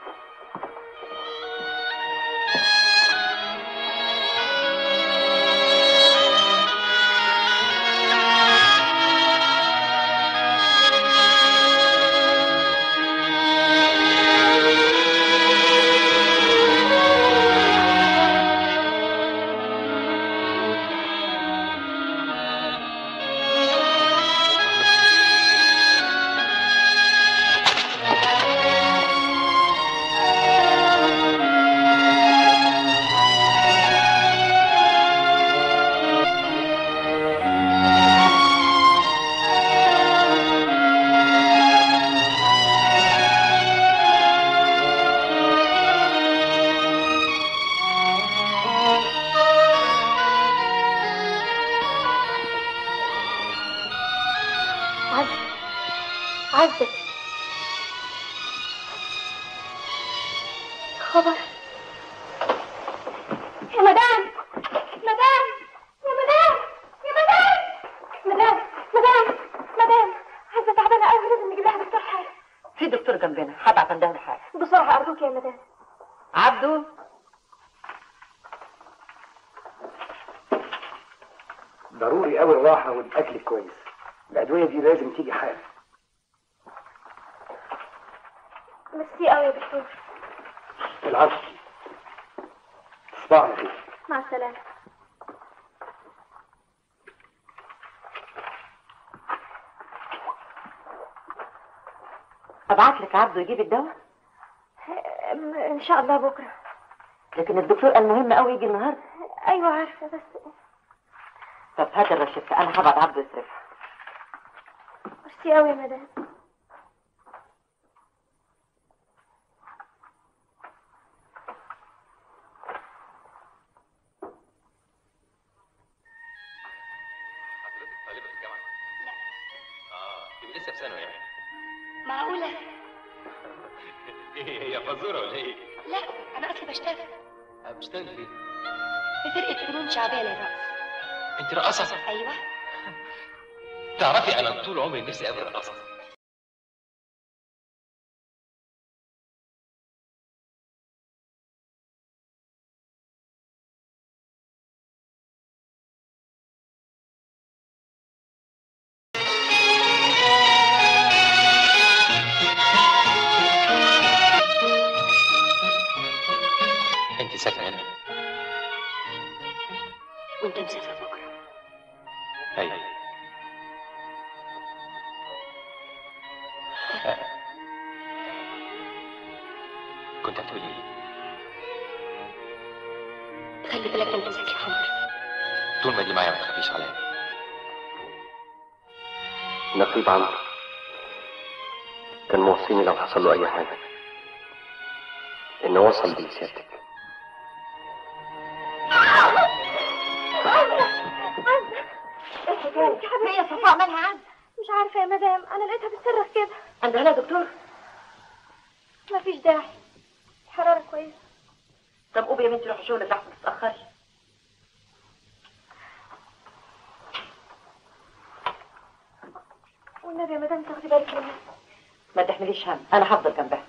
عزة عزة خبر يا مدام مدام يا مدام يا مدام مدام مدام مدام عزة تعبانة قوي لازم نجيب لها دكتور حالا في دكتور جنبنا هبعت عندها الحاجة بسرعة أرجوك يا مدام عبده ضروري قوي الراحة والأكل كويس الأدوية دي لازم تيجي حالا ميرسي قوي يا دكتور العفو تصبح على خير مع السلامة ابعت لك عبده يجيب الدواء أم- ان شاء الله بكرة لكن الدكتور قال مهم قوي يجي النهارده ايوه عارفة بس طب هات الرشفة انا هبعت عبده يصرفها ميرسي قوي يا مدام حضرتك طالبة في الجامعة؟ لا اه تبقى لسه في ثانوي يعني معقولة ايه هي فزورة ولا ايه؟ لا انا اصلي بشتغل بشتغل فين؟ في فرقه فنون شعبيه للرقص انت رقاصه ايوه تعرفي انا طول عمري نفسي ابقى رقاصه انت ساكنه هنا وانت مسافر بكره ايوه آه. كنت هتقولي ايه؟ خلي بالك من نفسك يا عمر طول ما دي معايا ما تخافيش عليا نقيب عمرو كان موصيني لو حصل له اي حاجه انه وصل بيه سيادتك ايه الحكايه؟ هي يا صفاء مالها عز؟ مش عارفه يا مدام انا لقيتها بتصرخ كده عندها لها دكتور مفيش داعي الحراره كويسه طب قومي يا بنتي روحي شغلك لحظه تتاخري والنبي يا مدام تاخدي بالك منها ما تحمليش هم انا هفضل جنبها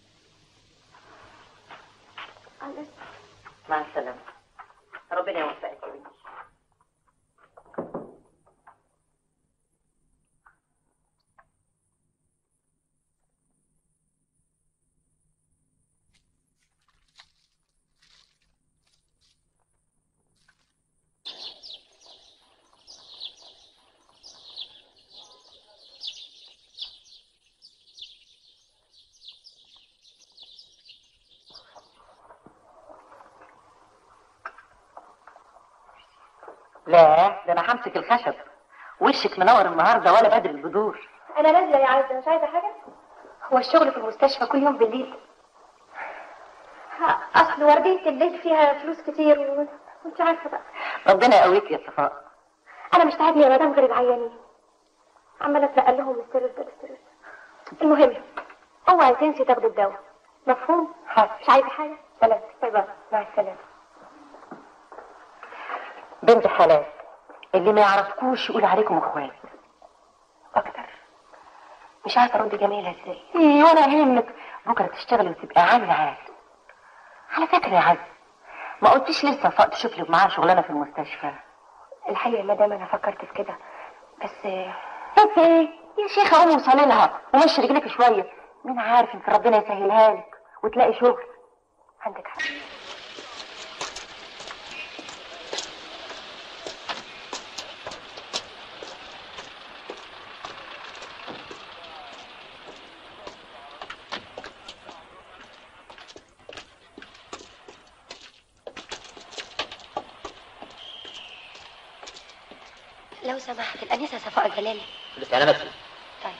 على الإذن. مع السلامه ربنا يوفقك يا بنتي لا ده انا همسك الخشب وشك منور النهارده ولا بدر البدور انا نازله يا عزه مش عايزه حاجه هو الشغل في المستشفى كل يوم بالليل ها، اصل ورديه الليل فيها فلوس كتير و... وانت عارفه بقى ربنا يقويك يا صفاء انا مش تعبني يا مدام غير العيانين عماله اتنقل لهم من ستيرس لستيرس المهم اوعي تنسي تاخدي الدواء مفهوم مش عايزه حاجه سلام باي باي مع السلامه بنت حلال اللي ما يعرفكوش يقول عليكم اخوات اكتر مش عارفه ارد جميله ازاي ايه وانا يهمك بكره تشتغلي وتبقى عامله عاد على فكره يا عز ما قلتيش لسه فقط تشوف لي معاها شغلانه في المستشفى الحقيقه يا مدام انا فكرت في كده بس بس ايه يا شيخه قومي وصلي لها ومشي رجلك شويه مين عارف يمكن ربنا يسهلها لك وتلاقي شغل عندك حق لو سمحت الانسه صفاء جلال الاستعلامات فيه طيب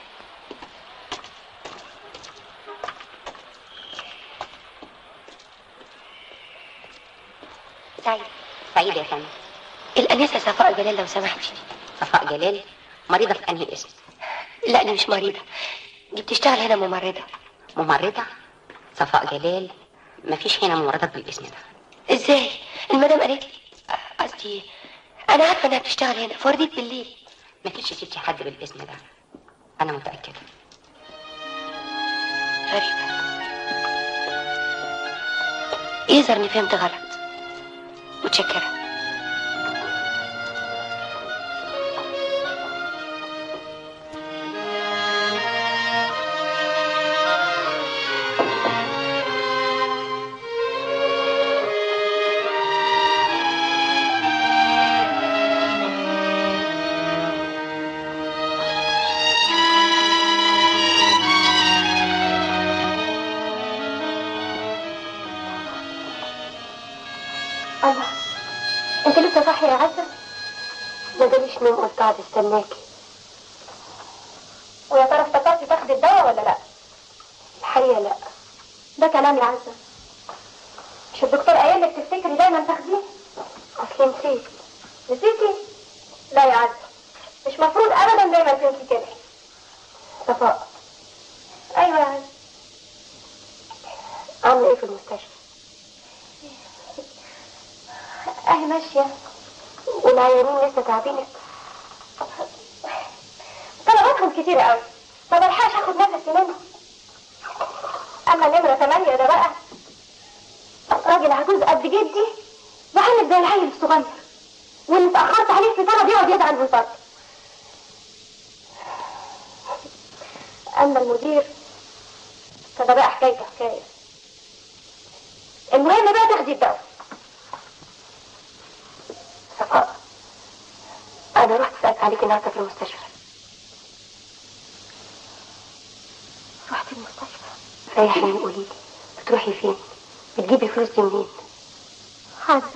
سعيد سعيد يا فندم الانسه صفاء جلال لو سمحتي صفاء جلال مريضة في أنهي اسم؟ لا دي مش مريضه دي بتشتغل هنا ممرضه ممرضة صفاء جلال مفيش هنا ممرضات بالاسم ده ازاي المدام قالت لي قصدي انا عارفه انها بتشتغل هنا فرديت بالليل مفيش يا ستي حد بالاسم ده أنا متأكدة غريبه يظهر اني فهمت غلط متشكره الله انت لسه صاحيه يا عزه ما جاليش نوم قلت قاعد استناكي ويا ترى افتكرتي تاخدي الدواء ولا لا الحقيقه لا ده كلام يا عزه مش الدكتور قايل لك تفتكري دايما تاخديه اصلي نسيت نسيتي لا يا عزه مش مفروض ابدا دايما تنسي كده صفاء ايوه يا عزه عامله ايه في المستشفى اهي ماشيه والعيانين لسه تعبينك طلباتهم كتيرة قوي ما بلحقش اخد نفسي منهم اما نمرة ثمانية ده بقى راجل عجوز قد جدي وعامل زي العيل الصغير واللي اتأخرت عليه في طلب يقعد يزعل ويفضل اما المدير فده بقى حكايته حكاية المهم بقى تاخدي الدواء صفاء انا رحت سألت عليك النهارده في المستشفى رحت المستشفى ريحيني قولي لي بتروحي فين بتجيبي الفلوس دي منين حاضر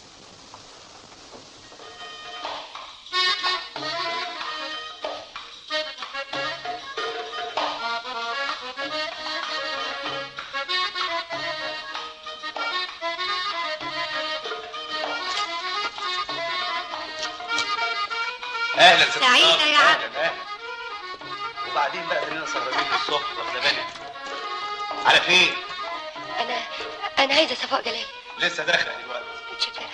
اهلا ست سعيدة صافي. يا عم. أهلاً، أهلاً. وبعدين بقى خلينا سهرانين للصبح واخده بالك على فين؟ انا انا عايزه صفاء جلال لسه داخله دلوقتي متشكره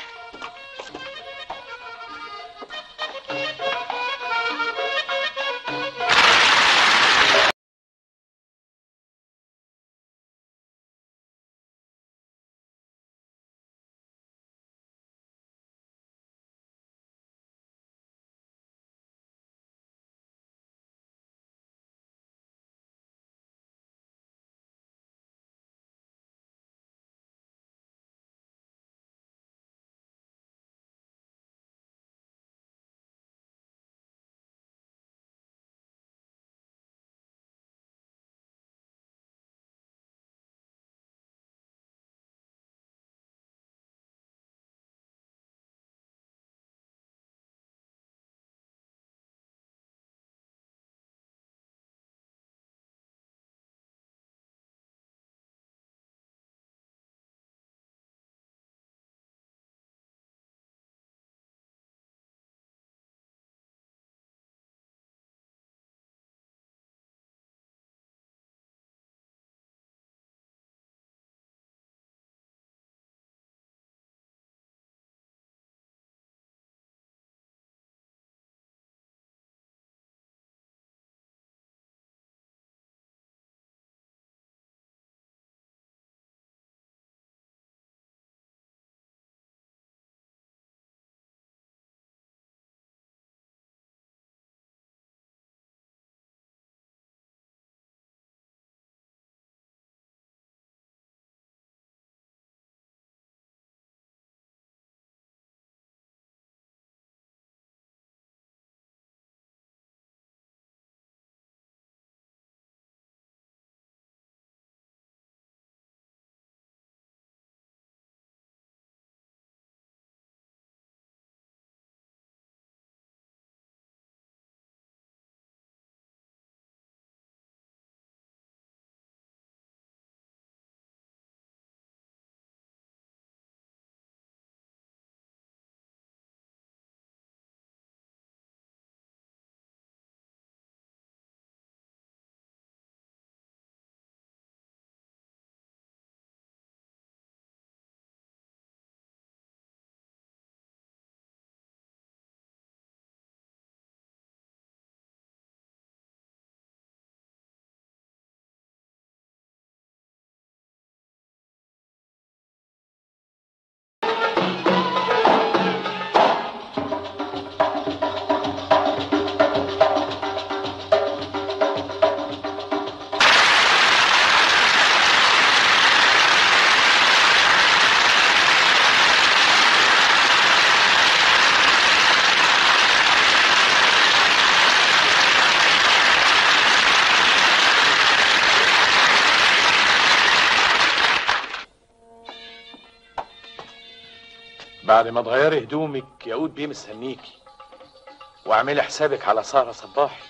بعد ما تغيري هدومك يقود بيه مستنيكي واعملي حسابك على سهرة صباحي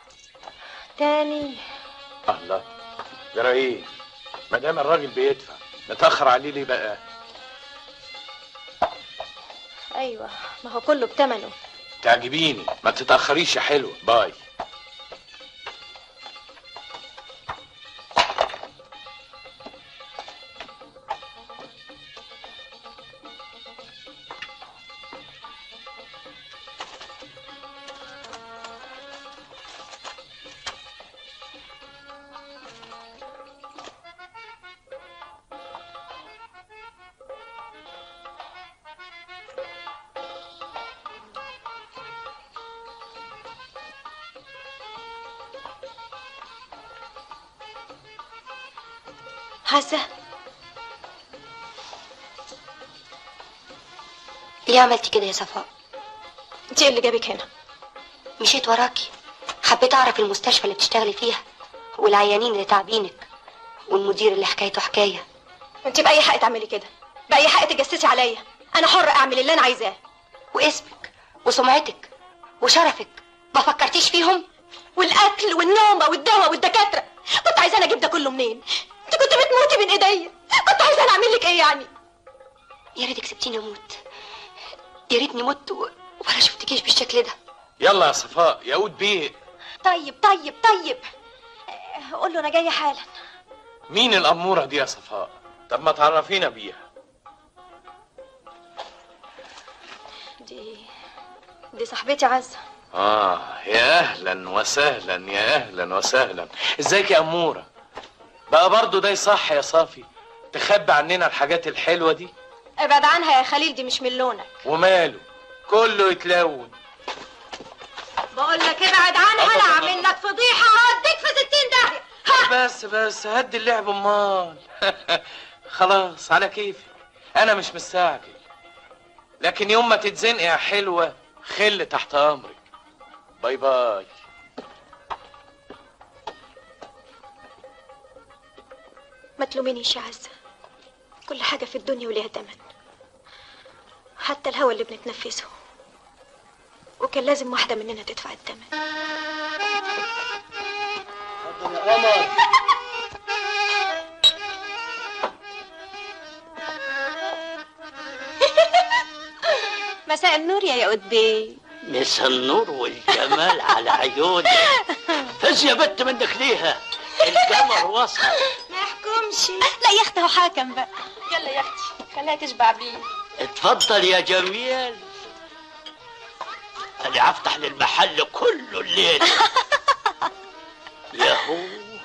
تاني الله جرى ايه ما دام الراجل بيدفع نتاخر عليه ليه بقى ايوه ما هو كله بتمنه تعجبيني ما تتاخريش يا حلوه باي عزة ليه عملتي كده يا صفاء انت ايه اللي جابك هنا مشيت وراكي حبيت اعرف المستشفى اللي بتشتغلي فيها والعيانين اللي تعبينك والمدير اللي حكايته حكايه انت باي حق تعملي كده باي حق تجسسي عليا انا حرة اعمل اللي انا عايزاه واسمك وسمعتك وشرفك ما فكرتيش فيهم والاكل والنومه والدواء والدكاتره كنت عايزاني اجيب ده كله منين انت كنت بتموتي من ايديا كنت عايزاني اعمل لك ايه يعني يا ريتك سبتيني اموت يا ريتني مت و- ولا شفتكيش بالشكل ده يلا يا صفاء ياقوت بيه طيب طيب طيب آه، قول له انا جايه حالا مين الأمورة دي يا صفاء طب ما تعرفينا بيها دي دي صاحبتي عزه آه يا أهلا وسهلا يا أهلا وسهلا ازيك يا أمورة بقى برضو ده يصح يا صافي تخبي عننا الحاجات الحلوة دي ابعد عنها يا خليل دي مش من لونك وماله كله يتلون بقول لك ابعد عنها انا اعمل لك فضيحه هوديك في 60 داهيه بس بس هدي اللعب امال خلاص على كيفي انا مش مستعجل لكن يوم ما تتزنقي يا حلوه خل تحت امرك باي باي ما تلومينيش يا عزة كل حاجة في الدنيا وليها تمن حتى الهوى اللي بنتنفسه وكان لازم واحدة مننا تدفع الثمن يا قمر مساء النور يا يا بيه مسا النور والجمال على عيوني فز يا بت منك ليها القمر وصل ما يحكمش لا يا اختي هو حاكم بقى يلا يا اختي خليها تشبع بيه اتفضل يا جميل انا افتح للمحل كله الليل ياهو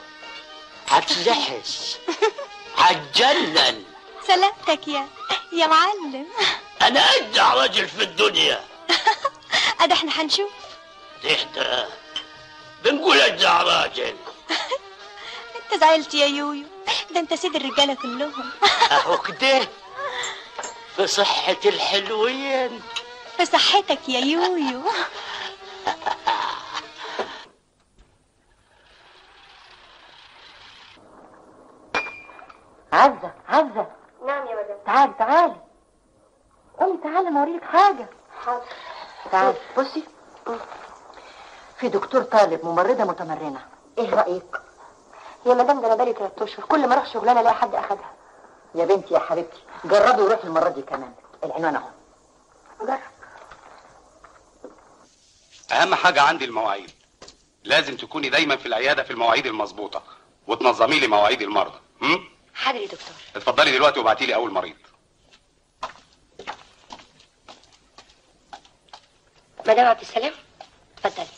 هتلحس هتجنن سلامتك يا يا معلم انا اجدع راجل في الدنيا ادي احنا هنشوف اهدى بنقول اجدع راجل انت زعلت يا يويو ده انت سيد الرجاله كلهم اهو كده في صحة الحلوين في صحتك يا يويو عزة عزة نعم يا مدام تعالي تعالي قومي تعالي ما اوريك حاجة حاضر تعالي بصي في دكتور طالب ممرضة متمرنة ايه رأيك؟ يا مدام ده انا بقالي تلات اشهر كل ما اروح شغلانه الاقي حد اخدها يا بنتي يا حبيبتي جربي وروحي المرة دي كمان العنوان اهو جرب اهم حاجه عندي المواعيد لازم تكوني دايما في العياده في المواعيد المظبوطه وتنظمي لي مواعيد المرضى هم؟ حاضر يا دكتور اتفضلي دلوقتي وابعتي لي اول مريض مدام عبد السلام اتفضلي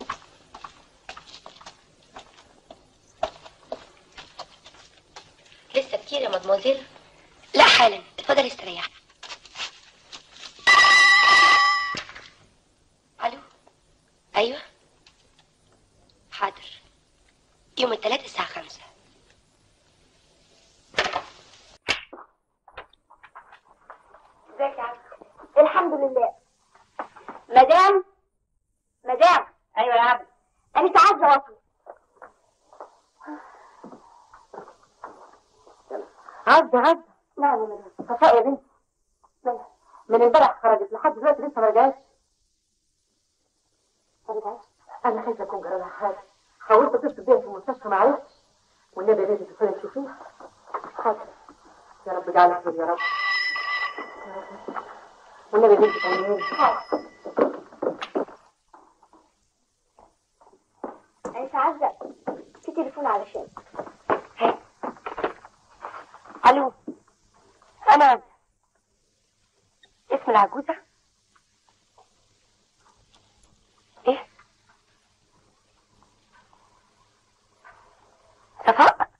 لسه كتير يا مدموزيل لا حالا اتفضلي استريحي الو ايوه حاضر يوم الثلاث الساعة خمسة ازيك يا عم الحمد لله مدام مدام ايوه يا عم انا عايزه واصل عزة عزة نعم يا مدام صفاء يا بنتي من امبارح خرجت لحد دلوقتي لسه ما رجعتش ما رجعتش انا خايفه اكون جرى لها حاجه حاولت اتصل بيها في المستشفى ما عرفتش والنبي لازم تدخلي تشوفيها حاضر يا رب اجعلك خير يا رب والنبي بنتي طمنيني انت عايزه في تليفون علشان الو انا اسم العجوزه ايه صفاء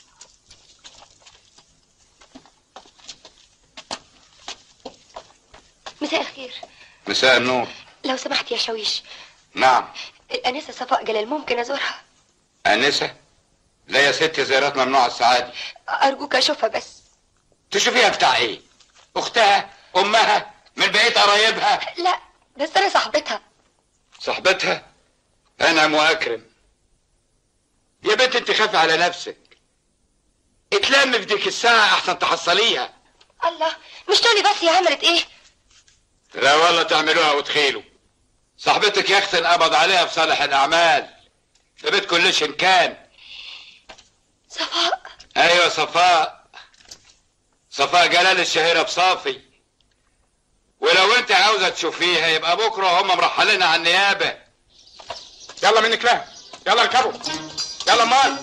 مساء الخير مساء النور لو سمحت يا شويش نعم الأنسة صفاء جلال ممكن أزورها انسه لا يا ستي زيارات ممنوعة السعادة ارجوك اشوفها بس تشوفيها بتاع ايه اختها امها من بقية قرايبها لا بس انا صاحبتها صاحبتها انعم واكرم يا بنت انت خافي على نفسك اتلم في ديك الساعة احسن تحصليها الله مش تقولي بس هي عملت ايه لا والله تعملوها وتخيلوا صاحبتك يا اختي انقبض عليها في صالح الاعمال ده بيت كلش إن كان صفاء ايوه صفاء صفاء جلال الشهيرة بصافي ولو انت عاوزة تشوفيها يبقى بكرة هم مرحلين على النيابة يلا منك له يلا اركبوا يلا مال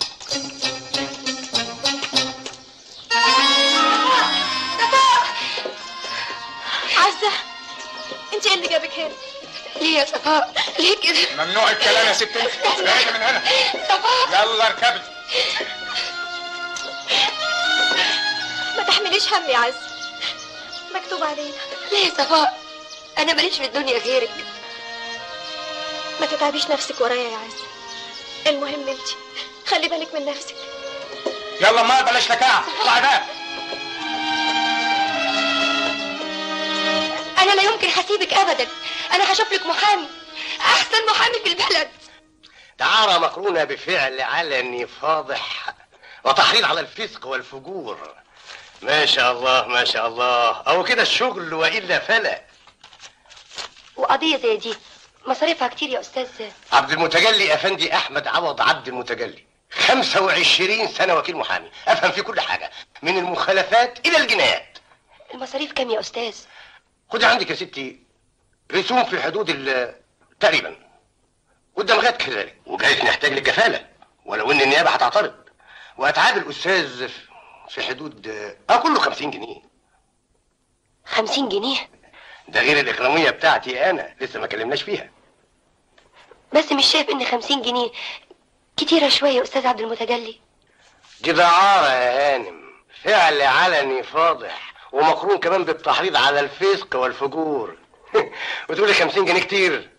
عزة انت ايه اللي جابك هنا ليه يا صفاء ليه كده ممنوع الكلام يا ست انت بعيدي من هنا صفاء يلا اركبي ما تحمليش هم يا عزة مكتوب علينا ليه يا صفاء انا ماليش في الدنيا غيرك ما تتعبيش نفسك ورايا يا عزة المهم انت خلي بالك من نفسك يلا مال بلاش لكاعة اطلعي بقى انا لا يمكن هسيبك ابدا انا هشوف لك محامي احسن محامي في البلد دعارة مقرونة بفعل علني فاضح وتحريض على الفسق والفجور ما شاء الله ما شاء الله أو كده الشغل وإلا فلا وقضيه زي دي مصاريفها كتير يا استاذ عبد المتجلي أفندي أحمد عوض عبد المتجلي 25 سنة وكيل محامي أفهم في كل حاجة من المخالفات إلى الجنايات المصاريف كام يا استاذ خدي عندك يا ستي رسوم في حدود ال تقريبا والدمغات كذلك وجايز نحتاج للكفالة ولو إن النيابة هتعترض وأتعاب الأستاذ في- في حدود اه كله 50 جنيه 50 جنيه ده غير الإكرامية بتاعتي أنا لسه ما كلمناش فيها بس مش شايف ان 50 جنيه كتيرة شوية يا استاذ عبد المتجلي دي دعارة يا هانم فعل علني فاضح ومقرون كمان بالتحريض على الفسق والفجور وتقولي 50 جنيه كتير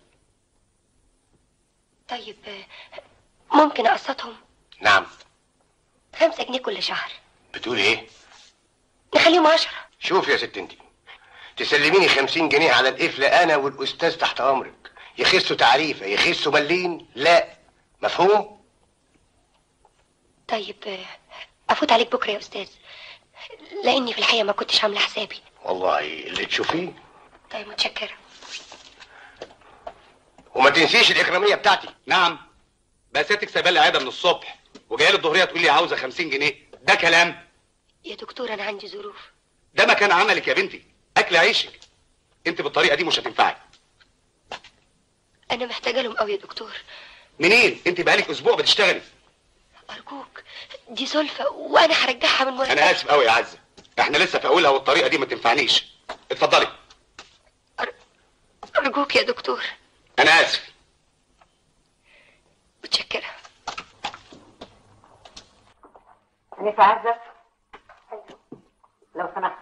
طيب آه، ممكن اقسطهم نعم خمسة جنيه كل شهر بتقولي ايه نخليهم عشرة شوف يا ست انتي تسلميني 50 جنيه على القفل انا والاستاذ تحت امرك يخسوا تعريفه يخسوا ملين لا مفهوم طيب آه، افوت عليك بكرة يا استاذ لاني في الحقيقة ما كنتش عاملة حسابي والله اللي تشوفيه طيب متشكرة وما تنسيش الاكراميه بتاعتي نعم بس ستك سايبه لي عاده من الصبح وجايه لي الظهريه تقول لي عاوزه 50 جنيه ده كلام يا دكتور انا عندي ظروف ده مكان عملك يا بنتي اكل عيشك انت بالطريقه دي مش هتنفعي انا محتاجة لهم قوي يا دكتور منين انت بقالك اسبوع بتشتغلي ارجوك دي سلفة وانا هرجعها من مرتبي انا اسف قوي يا عزه احنا لسه في اولها والطريقه دي ما تنفعنيش اتفضلي ارجوك يا دكتور انا اسف متشكرة أنسة عزة لو سمحت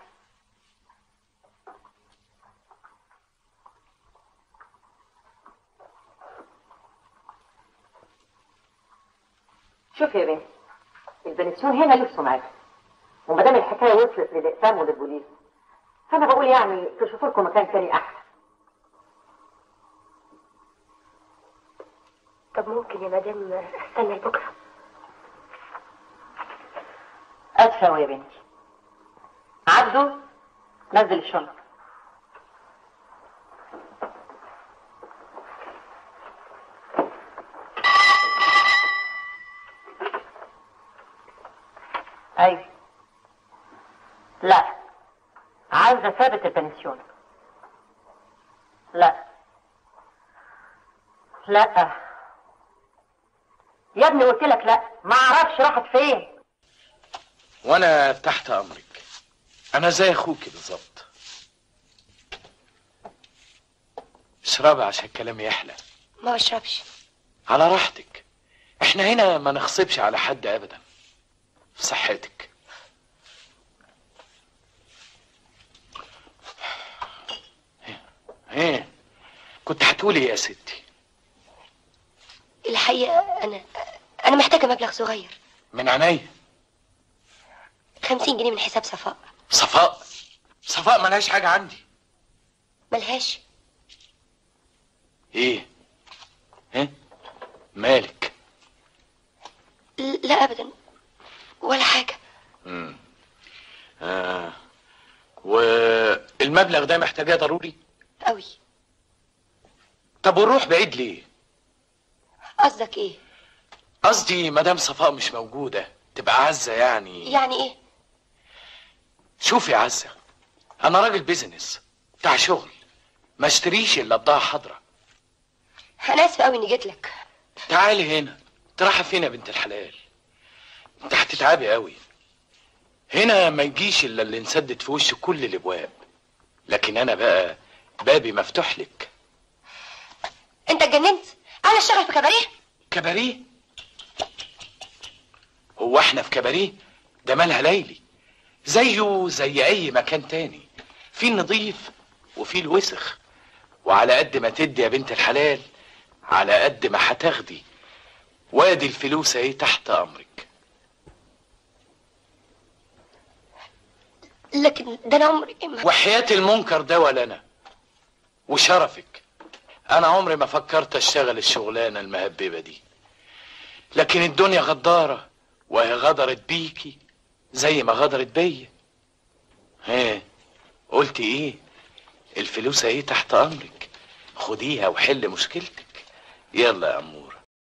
شوف يا بنتي البنسيون هنا له سمعته وما دام الحكايه وصلت للاقسام وللبوليس فانا بقول يعني تشوفوا لكم مكان تاني احسن طب ممكن يا مدام استنى لبكرة اسفه يا بنتي عبده نزل الشنطه ايوه لا عاوزه ثابت البنسيون لا لا يا ابني قلت لك لا ما اعرفش راحت فين وانا تحت امرك انا زي اخوكي بالظبط اشربي عشان الكلام يحلى ما بشربش على راحتك احنا هنا ما نغصبش على حد ابدا في صحتك ايه كنت هتقولي إيه يا ستي الحقيقة انا انا محتاجه مبلغ صغير من عينيا خمسين جنيه من حساب صفاء صفاء صفاء ملهاش حاجة عندي ملهاش ايه ايه مالك ل- لا ابدا ولا حاجه مم. آه. والمبلغ ده محتاجاه ضروري قوي طب ونروح بعيد ليه قصدك ايه قصدي مدام صفاء مش موجودة تبقى عزة يعني يعني ايه شوفي يا عزة أنا راجل بيزنس بتاع شغل ما اشتريش إلا بضاعة حضرة انا اسفه قوي اني جيت لك تعالي هنا تراحة فين يا بنت الحلال انت هتتعبي قوي هنا ما يجيش إلا اللي نسدد في وش كل الأبواب لكن أنا بقى بابي مفتوح لك انت اتجننت انا اشتغل في كباريه كباريه هو احنا في كباريه ده مالها ليلي زيه زي اي مكان تاني في النظيف وفي الوسخ وعلى قد ما تدي يا بنت الحلال على قد ما هتاخدي وادي الفلوس اهي تحت امرك لكن ده انا عمري ما وحياة المنكر ده ولا انا وشرفك انا عمري ما فكرت اشتغل الشغلانة المهببة دي لكن الدنيا غدارة وهي غدرت بيكي زي ما غدرت بيا ها قلت ايه الفلوس اهي تحت امرك خديها وحل مشكلتك يلا يا امور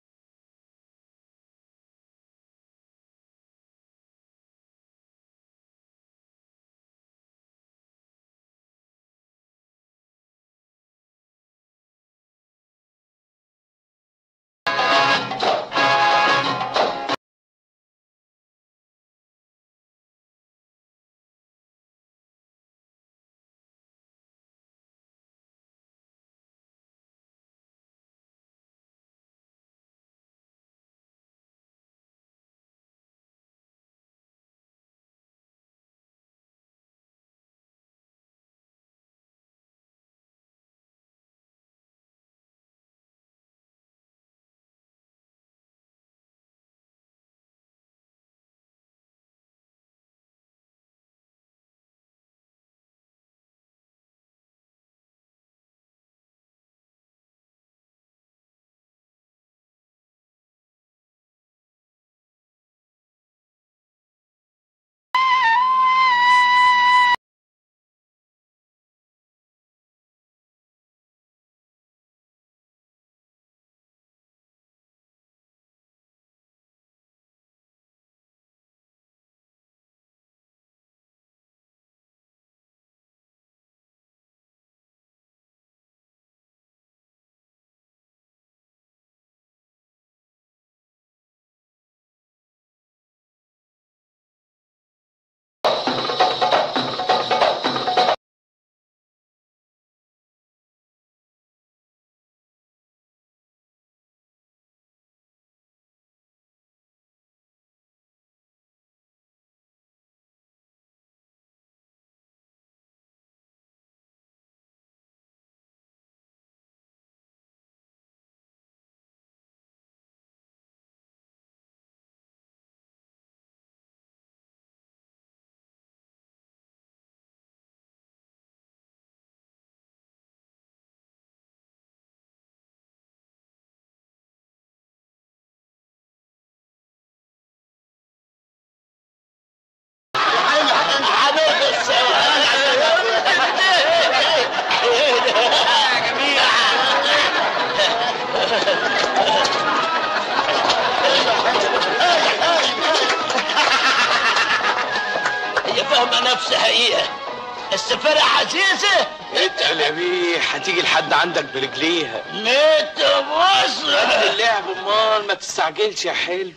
هي فاهمه نفسها حقيقه السفارة عزيزة اتقل يا بيه هتيجي لحد عندك برجليها ميت مصر قد اللعب امال ما تستعجلش يا حلو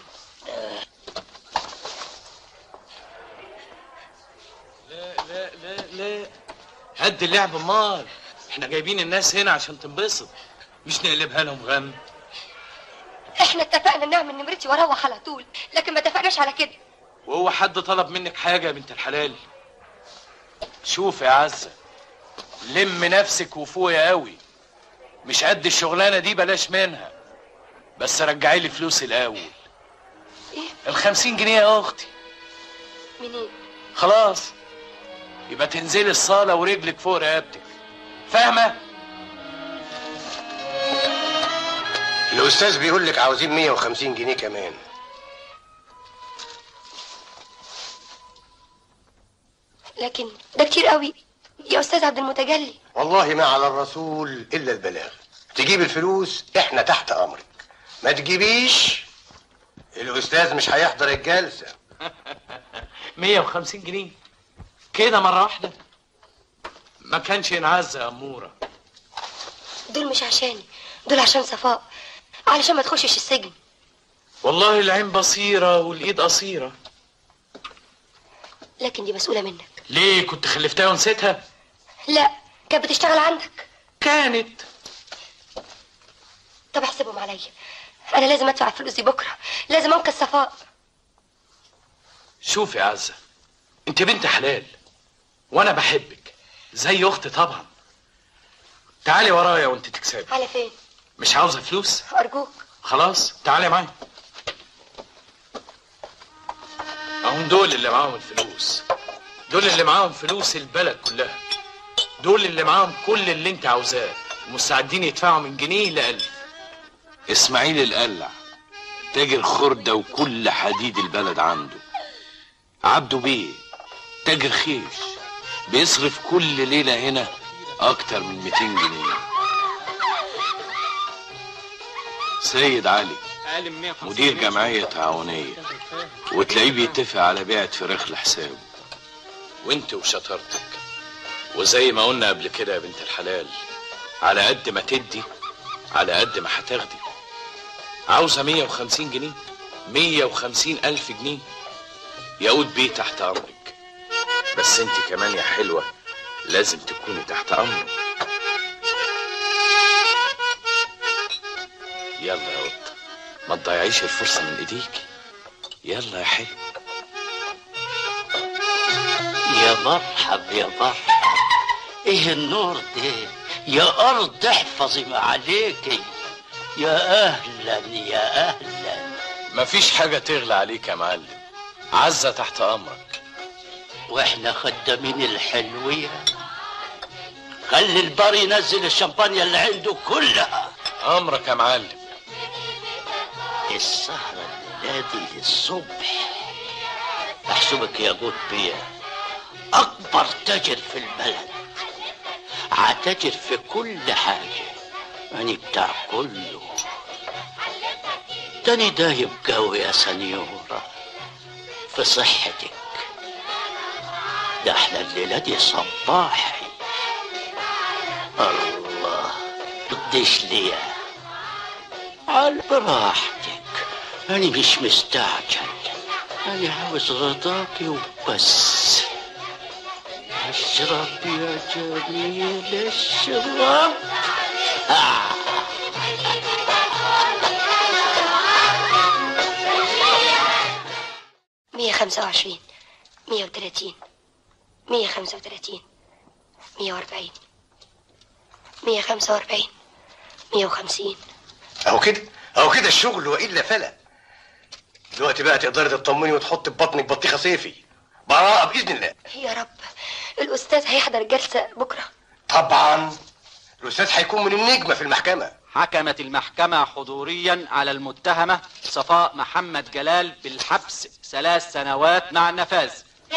لا لا لا لا هد اللعب امال احنا جايبين الناس هنا عشان تنبسط مش نقلبها لهم غم احنا اتفقنا نعمل نمرتي واروح على طول لكن ما اتفقناش على كده وهو حد طلب منك حاجة يا بنت الحلال شوف يا عزة لم نفسك وفوقي قوي مش قد الشغلانة دي بلاش منها بس رجعي لي فلوسي الأول الخمسين جنيه يا اختي منين خلاص يبقى تنزلي الصالة ورجلك فوق رقبتك فاهمة؟ الاستاذ بيقول لك عاوزين 150 جنيه كمان لكن ده كتير قوي يا استاذ عبد المتجلي والله ما على الرسول الا البلاغ تجيب الفلوس احنا تحت امرك ما تجيبيش الاستاذ مش هيحضر الجلسه 150 جنيه كده مرة واحدة ما كانش ينعز يا أمورة دول مش عشاني دول عشان صفاء علشان ما تخشش السجن والله العين بصيرة والإيد قصيرة لكن دي مسؤولة منك ليه كنت خلفتها ونسيتها؟ لا كانت بتشتغل عندك كانت طب احسبهم عليا انا لازم ادفع الفلوس دي بكره لازم انقذ صفاء شوف يا عزة انت بنت حلال وانا بحبك زي اختي طبعا تعالي ورايا وانت تكسبي على فين مش عاوزة فلوس ارجوك خلاص تعالي معايا اهم دول اللي معاهم الفلوس دول اللي معاهم فلوس البلد كلها دول اللي معاهم كل اللي انت عاوزاه ومستعدين يدفعوا من جنيه لألف اسماعيل القلع تاجر خردة وكل حديد البلد عنده عبده بيه تاجر خيش بيصرف كل ليلة هنا أكتر من 200 جنيه سيد علي اقل من 150 مدير جنيه. جمعية تعاونية وتلاقيه بيتفق على بيعة فراخ لحسابه وانت وشطارتك وزي ما قلنا قبل كده يا بنت الحلال على قد ما تدي على قد ما هتاخدي عاوزة 150 جنيه 150 ألف جنيه يقود بيه تحت أمرك بس انت كمان يا حلوة لازم تكوني تحت أمرك يلا يا قطة ما تضيعيش الفرصة من ايديكي يلا يا حلو يا مرحب يا مرحب ايه النور ده يا ارض احفظي ما عليكي يا اهلا يا اهلا مفيش حاجة تغلى عليك يا معلم عزة تحت أمرك واحنا خدامين الحلوية خلي البار ينزل الشمبانيا اللي عنده كلها أمرك يا معلم السهرة الليلة دي للصبح احسبك يا جود بيه اكبر تاجر في البلد عتاجر في كل حاجة أنا بتاع كله تاني دايب قوي يا سنيورة في صحتك ده احنا الليلة دي صباحي الله قديش ليا على براحتك أنا مش مستعجل أنا عاوز رضاكي وبس اشرب يا جميل اشرب آه. مية خمسة وعشرين مية وتلاتين مية خمسة وتلاتين مية وأربعين مية خمسة وأربعين مية وخمسين اهو كده اهو كده الشغل والا فلا دلوقتي بقى تقدري تطمني وتحطي في بطنك بطيخه صيفي براءه باذن الله يا رب الأستاذ هيحضر الجلسة بكرة طبعا الاستاذ هيكون من النجمه في المحكمه حكمت المحكمة حضوريا على المتهمة صفاء محمد جلال بالحبس ثلاث سنوات مع النفاذ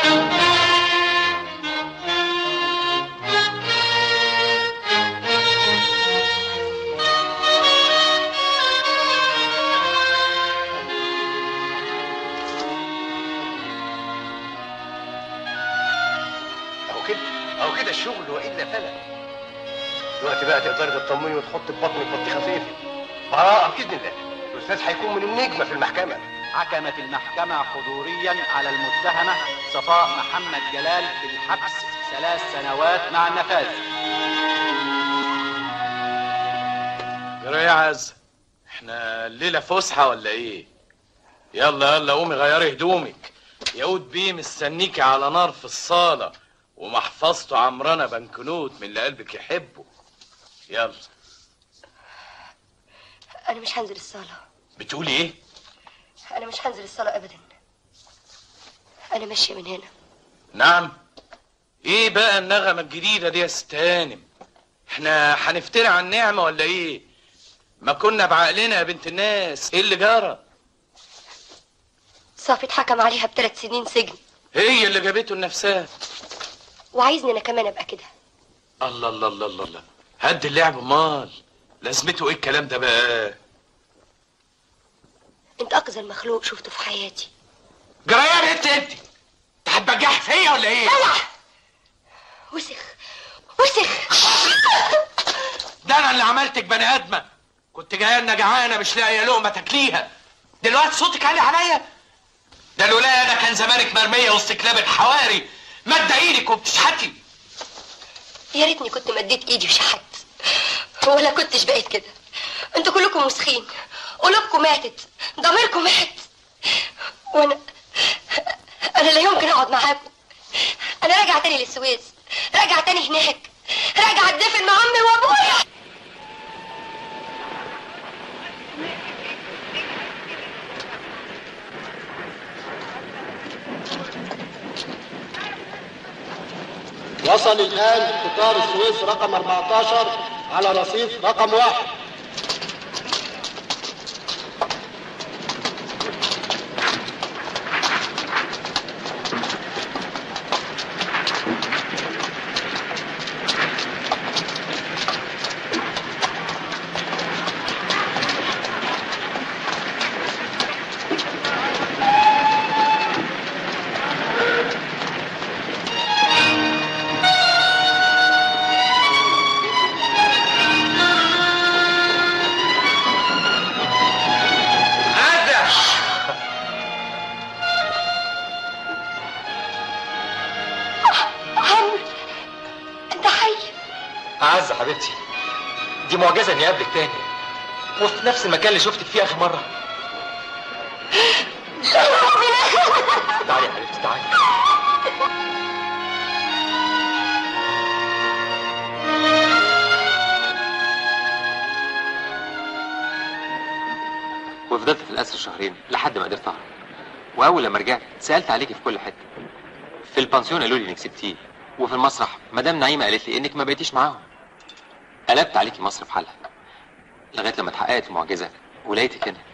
اهو كده اهو كده الشغل والا فلا دلوقتي بقى تقدري تطمني وتحطي في بطنك بطيخه صيفي براءه باذن الله الاستاذ هيكون من النجمه في المحكمه حكمت المحكمة حضوريا على المتهمة صفاء محمد جلال بالحبس ثلاث سنوات مع النفاذ جرى يا عز احنا الليلة فسحة ولا ايه يلا يلا قومي غيري هدومك يقود بيه مستنيكي على نار في الصالة ومحفظته عمرانة بنكنوت من اللي قلبك يحبه يلا أنا مش هنزل الصالة بتقولي ايه انا مش هنزل الصاله ابدا انا ماشيه من هنا نعم ايه بقى النغمة الجديدة دي يا ست هانم احنا هنفتري عن النعمة ولا ايه ما كنا بعقلنا يا بنت الناس ايه اللي جرى صافي اتحكم عليها بثلاث سنين سجن هي اللي جابته لنفسها وعايزني انا كمان ابقى كده الله الله الله الله الله هد اللعب امال لازمته ايه الكلام ده بقى انت اقذر مخلوق شفته في حياتي جرى ايه يا بنت انت انت هتبجح فيا ولا ايه وسخ وسخ ده انا اللي عملتك بني ادمه كنت جايه لنا جعانه مش لاقيه لقمه تاكليها دلوقتي صوتك عالي عليا ده لولا انا كان زمانك مرميه وسط كلاب الحواري مادة ايدك وبتشحتي يا ريتني كنت مديت ايدي وشحت ولا كنتش بقيت كده انتوا كلكم مسخين قلوبكم ماتت ضميركم مات وانا انا لا يمكن اقعد معاكم انا راجعه تاني للسويس راجعه تاني هناك راجعه اتدفن مع امي وابويا وصل الآن قطار السويس رقم 14 على رصيف رقم واحد عمرو انت حي عزة حبيبتي دي معجزة اني اقابلك تاني وفي نفس المكان اللي شفتك فيه اخر مرة تعالي يا حبيبتي تعالي وفضلت في الأسر شهرين لحد ما قدرت أهرب وأول لما رجعت سألت عليكي في كل حتة في البانسيون قالوا لي إنك سبتيه وفي المسرح مدام نعيمة قالت لي إنك ما بقيتيش معاهم قلبت عليكي مصر في حالها لغاية لما اتحققت المعجزة ولقيتك هنا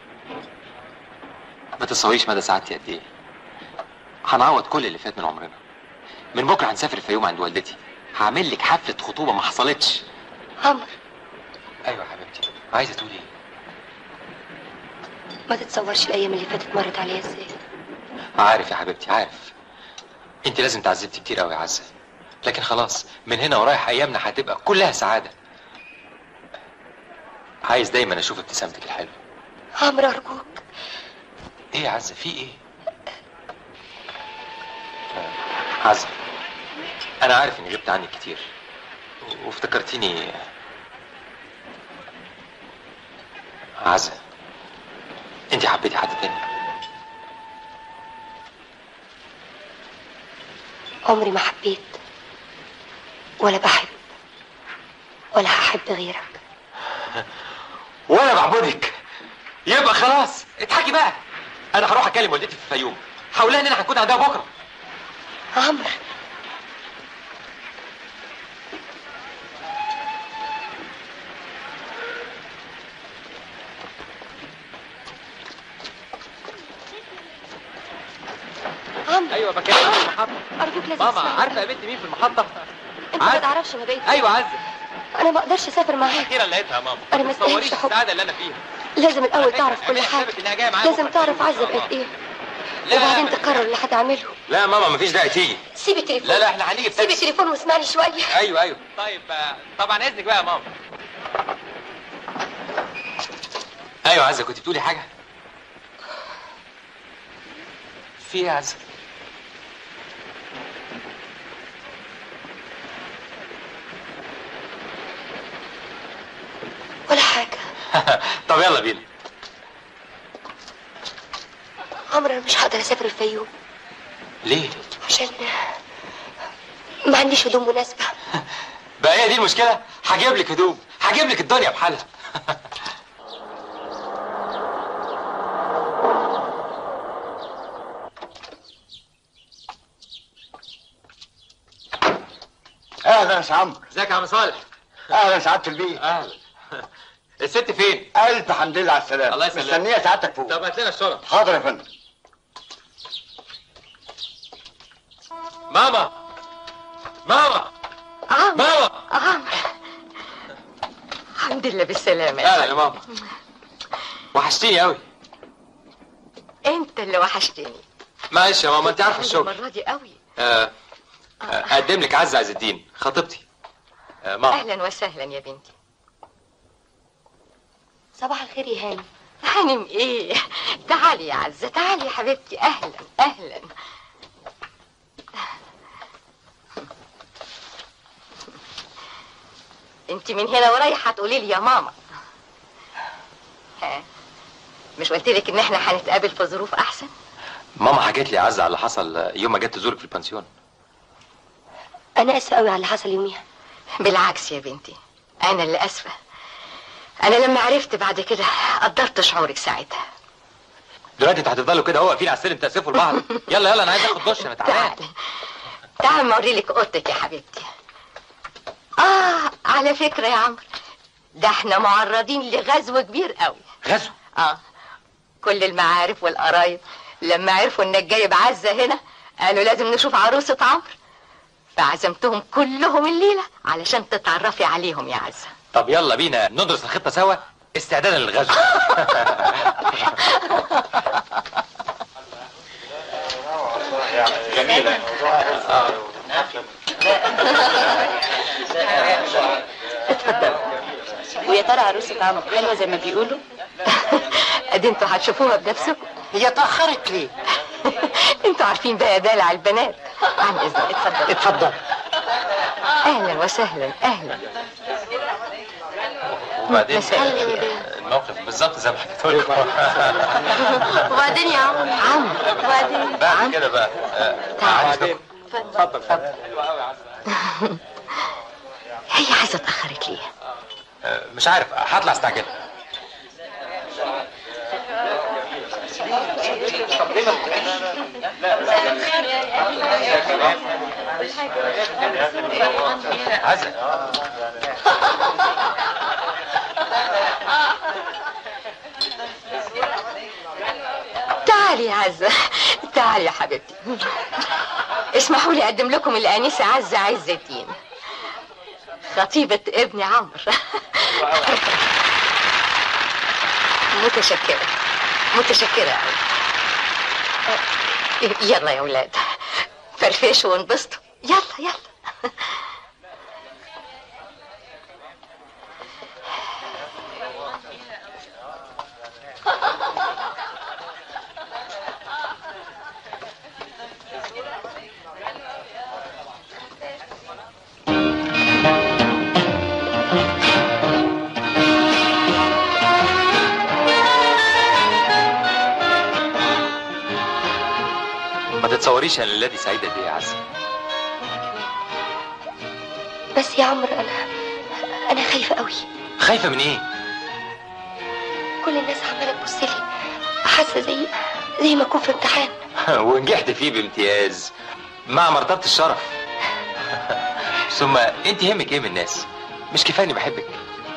ما تتصوريش مدى سعادتي قد إيه هنعوض كل اللي فات من عمرنا من بكرة هنسافر الفيوم عند والدتي هعمل لك حفلة خطوبة ما حصلتش عمرو أيوة يا حبيبتي عايزة تقولي إيه؟ ما تتصورش الايام اللي فاتت مرت عليا ازاي عارف يا حبيبتي عارف انت لازم تعذبتي كتير قوي يا عزه لكن خلاص من هنا ورايح ايامنا هتبقى كلها سعاده عايز دايما اشوف ابتسامتك الحلوه عمرو ارجوك ايه يا عزه في ايه آه، عزه انا عارف اني غبت عنك كتير و- وافتكرتيني عزه انت حبيتي حد تاني عمري ما حبيت ولا بحب ولا هحب غيرك وانا بعبدك يبقى خلاص اضحكي بقى انا هروح اكلم والدتي في الفيوم هقولها اننا هنكون عندها بكره عمرو عمرو ايوه بكلمك في المحطه ارجوك لازم ماما تسمعني. عارفه يا بنتي مين في المحطه انت ما عز. تعرفش انا بقيت ايوه عزه انا ما اقدرش اسافر معاك اخيرا لقيتها يا ماما أنا ما تتصوريش استاهلش حب. السعاده اللي انا فيها لازم الاول تعرف كل حاجه انها جايه معايا لازم بكرة. تعرف عزه بقت ايه لا، وبعدين لا. تقرر اللي هتعمله لا يا ماما مفيش داعي تيجي سيب التليفون لا لا احنا هنيجي سيب بتاكسي التليفون واسمعني شويه ايوه ايوه طيب آه، طبعا اذنك بقى يا ماما ايوه عزه كنت بتقولي حاجه في ايه يا عزه ولا حاجه طب يلا بينا عمرو انا مش هقدر اسافر الفيوم ليه عشان ما عنديش هدوم مناسبه بقى هي دي المشكله هجيب لك هدوم هجيب لك الدنيا بحالها اهلا يا عمرو ازيك يا عم صالح اهلا سعاده البيه اهلا الست فين الف حمد لله على السلامه الله يسلمك. مستنيه سعادتك فوق طب هات لنا الشرب حاضر يا فندم ماما ماما عم ماما عم الحمد لله بالسلامة يا اهلا يا حبيبي. ماما وحشتيني قوي انت اللي وحشتني معلش يا ماما انت عارفه عندي الشغل المرة دي قوي آه، آه، اقدم لك عزه عز الدين خطيبتي آه، ماما اهلا وسهلا يا بنتي صباح الخير يا هاني هانم ايه تعالي يا عزة تعالي يا حبيبتي اهلا اهلا انت من هنا ورايحه تقولي لي يا ماما ها مش قلت لك ان احنا هنتقابل في ظروف احسن ماما حكت لي يا عزه على اللي حصل يوم ما جت تزورك في البنسيون انا اسفه قوي على اللي حصل يوميها بالعكس يا بنتي انا اللي اسفه انا لما عرفت بعد كده قدرت شعورك ساعتها دلوقتي انتوا هتفضلوا كده هو واقفين على السلم تاسفوا لبعض يلا يلا انا عايز اخد دش انا تعبان تعال ما اوريلك اوضتك يا حبيبتي اه على فكره يا عمرو ده احنا معرضين لغزو كبير قوي غزو اه كل المعارف والقرايب لما عرفوا انك جايب عزه هنا قالوا لازم نشوف عروسه عمرو فعزمتهم كلهم الليله علشان تتعرفي عليهم يا عزه طب يلا بينا ندرس الخطه سوا استعدادا للغزو جميله ويا ترى عروسة عمرو حلوة زي ما بيقولوا؟ ادي انتوا هتشوفوها بنفسكم هي اتاخرت ليه انتوا عارفين بقى دلع البنات عن اذنك اتفضل اتفضل اهلا وسهلا اهلا وبعدين مساء الموقف بالظبط زي ما حكيت لكم وبعدين يا عم عم وبعدين بعد كده بقى آه، عايز- اتفضل اتفضل هي عايزه اتاخرت ليه آه، مش عارف هطلع استعجل عزة تعالي يا عزة تعالي يا حبيبتي اسمحوا لي اقدم لكم الانسه عزة عز الدين خطيبة ابن عمرو متشكرة متشكرة أوي يلا يا ولاد فرفشوا وانبسطوا يلا يلا ما تتصوريش انا الذي سعيدة دي يا عزة بس يا عمرو انا انا خايفه قوي خايفة من ايه؟ كل الناس عماله تبص لي حاسه زي زي ما اكون في امتحان ونجحت فيه بامتياز مع مرتبة الشرف ثم انت يهمك ايه من الناس؟ مش كفايه اني بحبك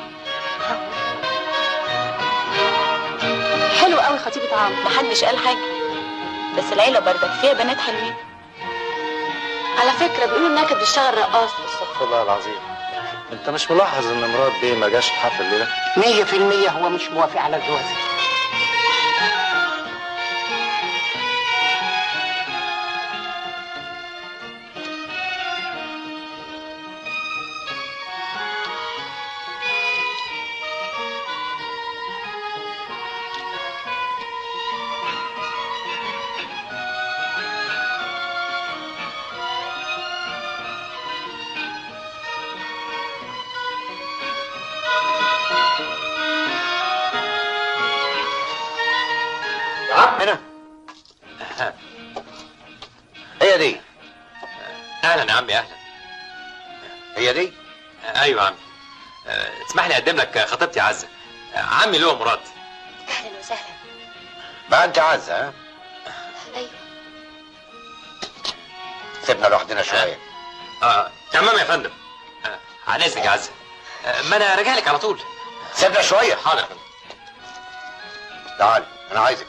حلو قوي خطيبة عمرو محدش قال حاجة بس العيلة برضك فيها بنات حلوين على فكرة بيقولوا انها كانت بتشتغل رقاصة استغفر الله العظيم انت مش ملاحظ ان مراد بيه ما جاش الحفله الليله مية في المية هو مش موافق على الجواز يا عم هنا هي دي اهلا يا عمي اهلا هي دي ايوه يا عمي آه، اسمح لي اقدم لك خطيبتي عزة آه، عمي له مراد اهلا وسهلا بقى انت عزه ها ايوه سيبنا لوحدنا شويه اه تمام يا فندم عن اذنك يا عزه آه، ما انا راجع لك على طول سيبنا شويه حاضر يا فندم. تعال انا عايزك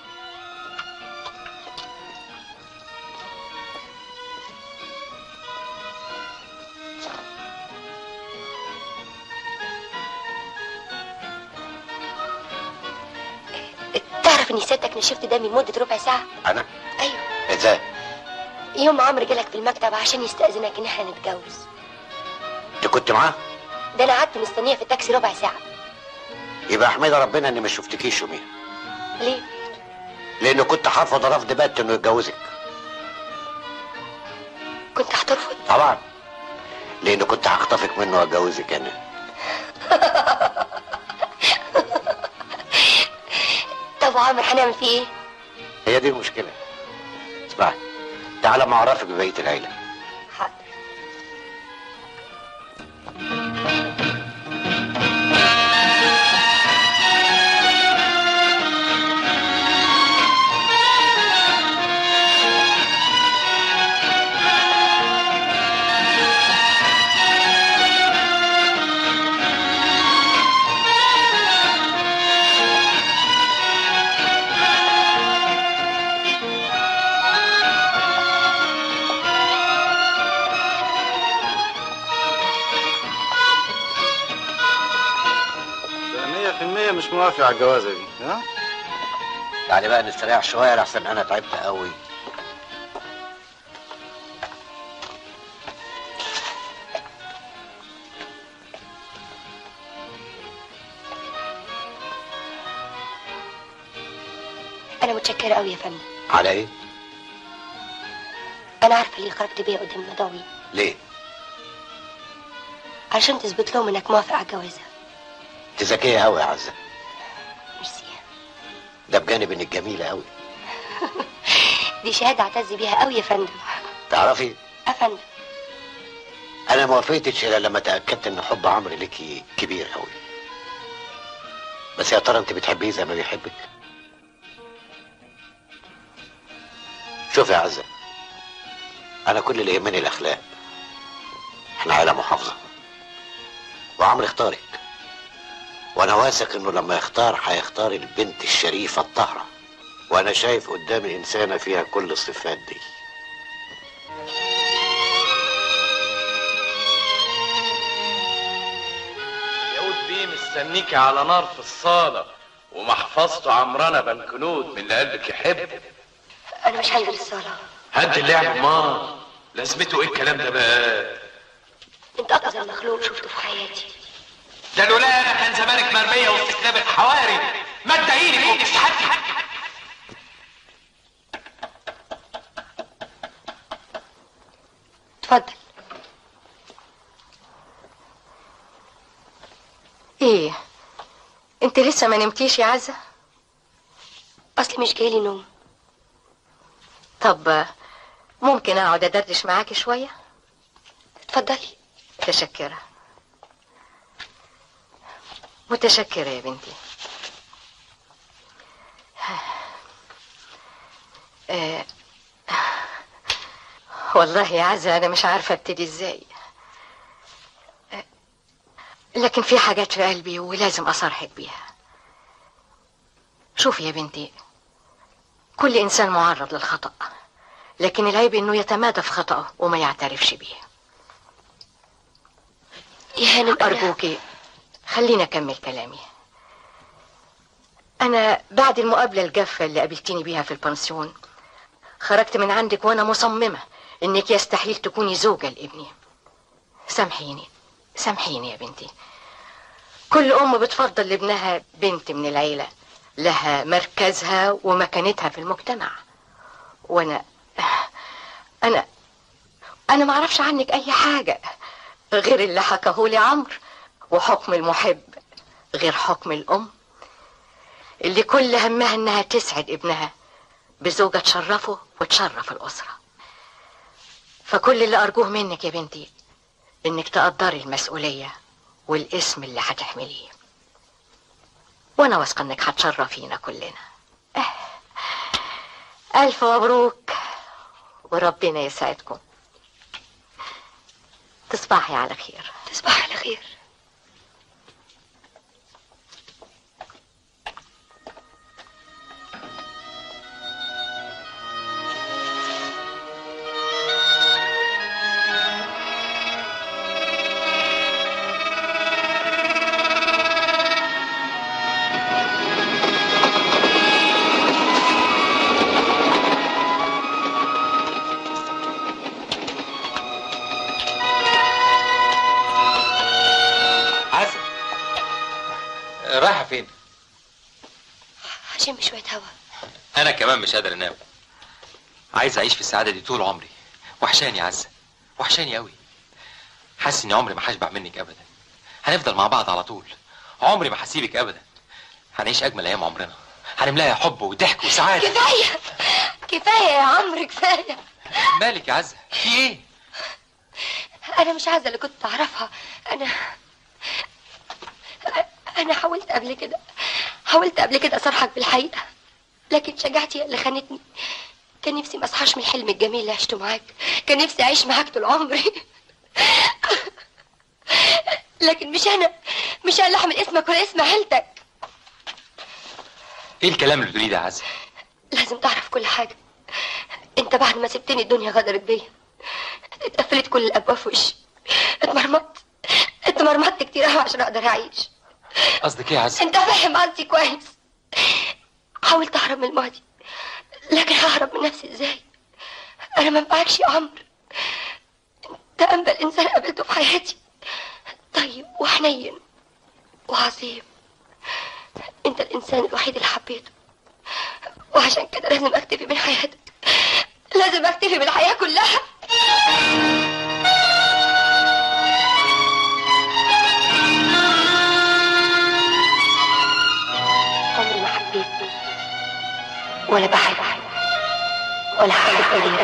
تعرف اني سيادتك نشفت دمي لمده ربع ساعه انا ايوه ازاي يوم عمرو جالك في المكتب عشان يستاذنك ان احنا نتجوز انت كنت معاه ده انا قعدت مستنيه في التاكسي ربع ساعه يبقى احمد ربنا اني ما شفتكيش يوميها ليه لانه كنت حافظ رفض بات انه يتجوزك كنت هترفض طبعا لانه كنت هخطفك منه واتجوزك انا طب وعمرو هنعمل فيه ايه هي دي المشكله اسمعي تعالى ما اعرفك ببقيه العيله مية في المية مش موافق على الجوازة دي ها؟ تعالي بقى نستريح شويه لحسن انا تعبت قوي انا متشكره قوي يا فندم على ايه انا عارفه ليه خرجت بيا قدام المدعوين ليه عشان تثبت لهم انك موافق على الجوازه انت ذكيه قوي يا عزه ميرسي ده بجانب انك جميله قوي دي شهاده اعتز بيها قوي يا فندم تعرفي يا فندم انا ما وافقتش الا لما تاكدت ان حب عمرو ليكي كبير قوي بس يا ترى انت بتحبيه زي ما بيحبك شوف يا عزه انا كل اللي يهمني الاخلاق احنا عيله محافظه وعمرو اختارك وانا واثق انه لما يختار هيختار البنت الشريفه الطاهره وانا شايف قدامي انسانه فيها كل الصفات دي ياقوت بيه مستنيكي على نار في الصالة ومحفظته عمرانة بنكنود من اللي قلبك يحب انا مش هنزل الصاله هد اللعب امال لازمته ايه الكلام ده بقى انت اقذر مخلوق شفته في حياتي ده لولا انا كان زمانك مرميه وسط كلاب الحواري ما انت ايدك وبتشحتي اتفضل ايه انت لسه ما نمتيش يا عزة اصلي مش جايلي نوم طب ممكن اقعد ادردش معاكي شوية اتفضلي متشكرة متشكرة يا بنتي آه، والله يا عزة أنا مش عارفة ابتدي ازاي آه، لكن في حاجات في قلبي ولازم أصارحك بيها شوفي يا بنتي كل إنسان معرض للخطأ لكن العيب إنه يتمادى في خطأه وما يعترفش بيه يا هانم أنا- أرجوكي خليني أكمل كلامي أنا بعد المقابلة الجافة اللي قابلتيني بيها في البنسيون خرجت من عندك وأنا مصممة إنك يستحيل تكوني زوجة لابني سامحيني سامحيني يا بنتي كل أم بتفضل لابنها بنت من العيلة لها مركزها ومكانتها في المجتمع وأنا أنا أنا معرفش عنك أي حاجة غير اللي حكاهولي عمرو وحكم المحب غير حكم الأم اللي كل همها إنها تسعد ابنها بزوجة تشرفه وتشرف الأسرة فكل اللي أرجوه منك يا بنتي إنك تقدري المسؤولية والاسم اللي هتحمليه وأنا واثقة إنك هتشرفينا كلنا آه. ألف مبروك وربنا يسعدكم تصبحي على خير تصبح على خير عزة رايحة فين؟ هشم شوية هوا أنا كمان مش قادر أنام عايز أعيش في السعادة دي طول عمري وحشاني يا عزة وحشاني أوي حاسس إني عمري ما هشبع منك أبدا هنفضل مع بعض على طول عمري ما هسيبك أبدا هنعيش أجمل أيام عمرنا هنملاها حب وضحك وسعادة كفاية كفاية يا عمرو كفاية مالك يا عزة في إيه؟ أنا مش عايزة اللي كنت أعرفها أنا أنا حاولت قبل كده حاولت قبل كده أصرحك بالحقيقة لكن شجاعتي هي اللي خانتني كان نفسي ما اصحاش من الحلم الجميل اللي عشته معاك كان نفسي أعيش معاك طول عمري لكن مش أنا مش أنا اللي أحمل اسمك ولا اسم عيلتك إيه الكلام اللي بتقوليه ده يا عزة؟ لازم تعرف كل حاجة انت بعد ما سبتني الدنيا غدرت بيا اتقفلت كل الابواب في وشي اتمرمطت اتمرمطت كتير قوي عشان اقدر اعيش قصدك إيه يا عزة؟ انت فاهم قصدي كويس حاولت اهرب من الماضي لكن ههرب من نفسي ازاي انا ما معكش يا عمرو انت انبل انسان قابلته في حياتي طيب وحنين وعظيم انت الانسان الوحيد اللي حبيته وعشان كده لازم اكتفي من حياتك لازم اكتفي بالحياة كلها عمري ما حبيت ولا بحب ولا حابب غيرك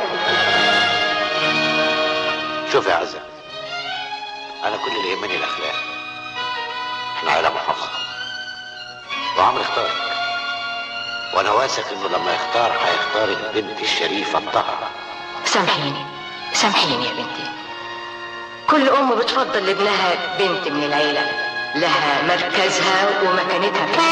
شوف يا عزة أنا كل اللي يهمني الأخلاق إحنا عائلة محافظة وعمرو اختارك وأنا واثق إنه لما يختار هيختار البنت الشريفة الطاهرة سامحيني سامحيني يا بنتي كل أم بتفضل لابنها بنت من العيلة لها مركزها ومكانتها في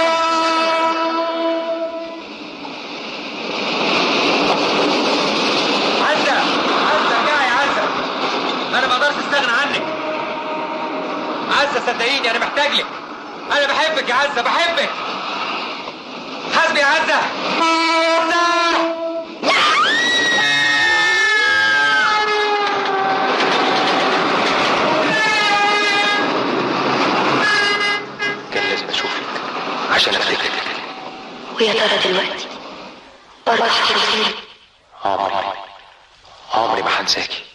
عزة عزة ارجعي يا عزة أنا ما أقدرش أستغنى عنك عزة صدقيني أنا محتاج لك أنا بحبك يا عزة بحبك حاسبي يا عزة كان لازم اشوفك عشان افتكرك ويا ترى دلوقتي برضه هتنسيني عمري عمري ما هنساكي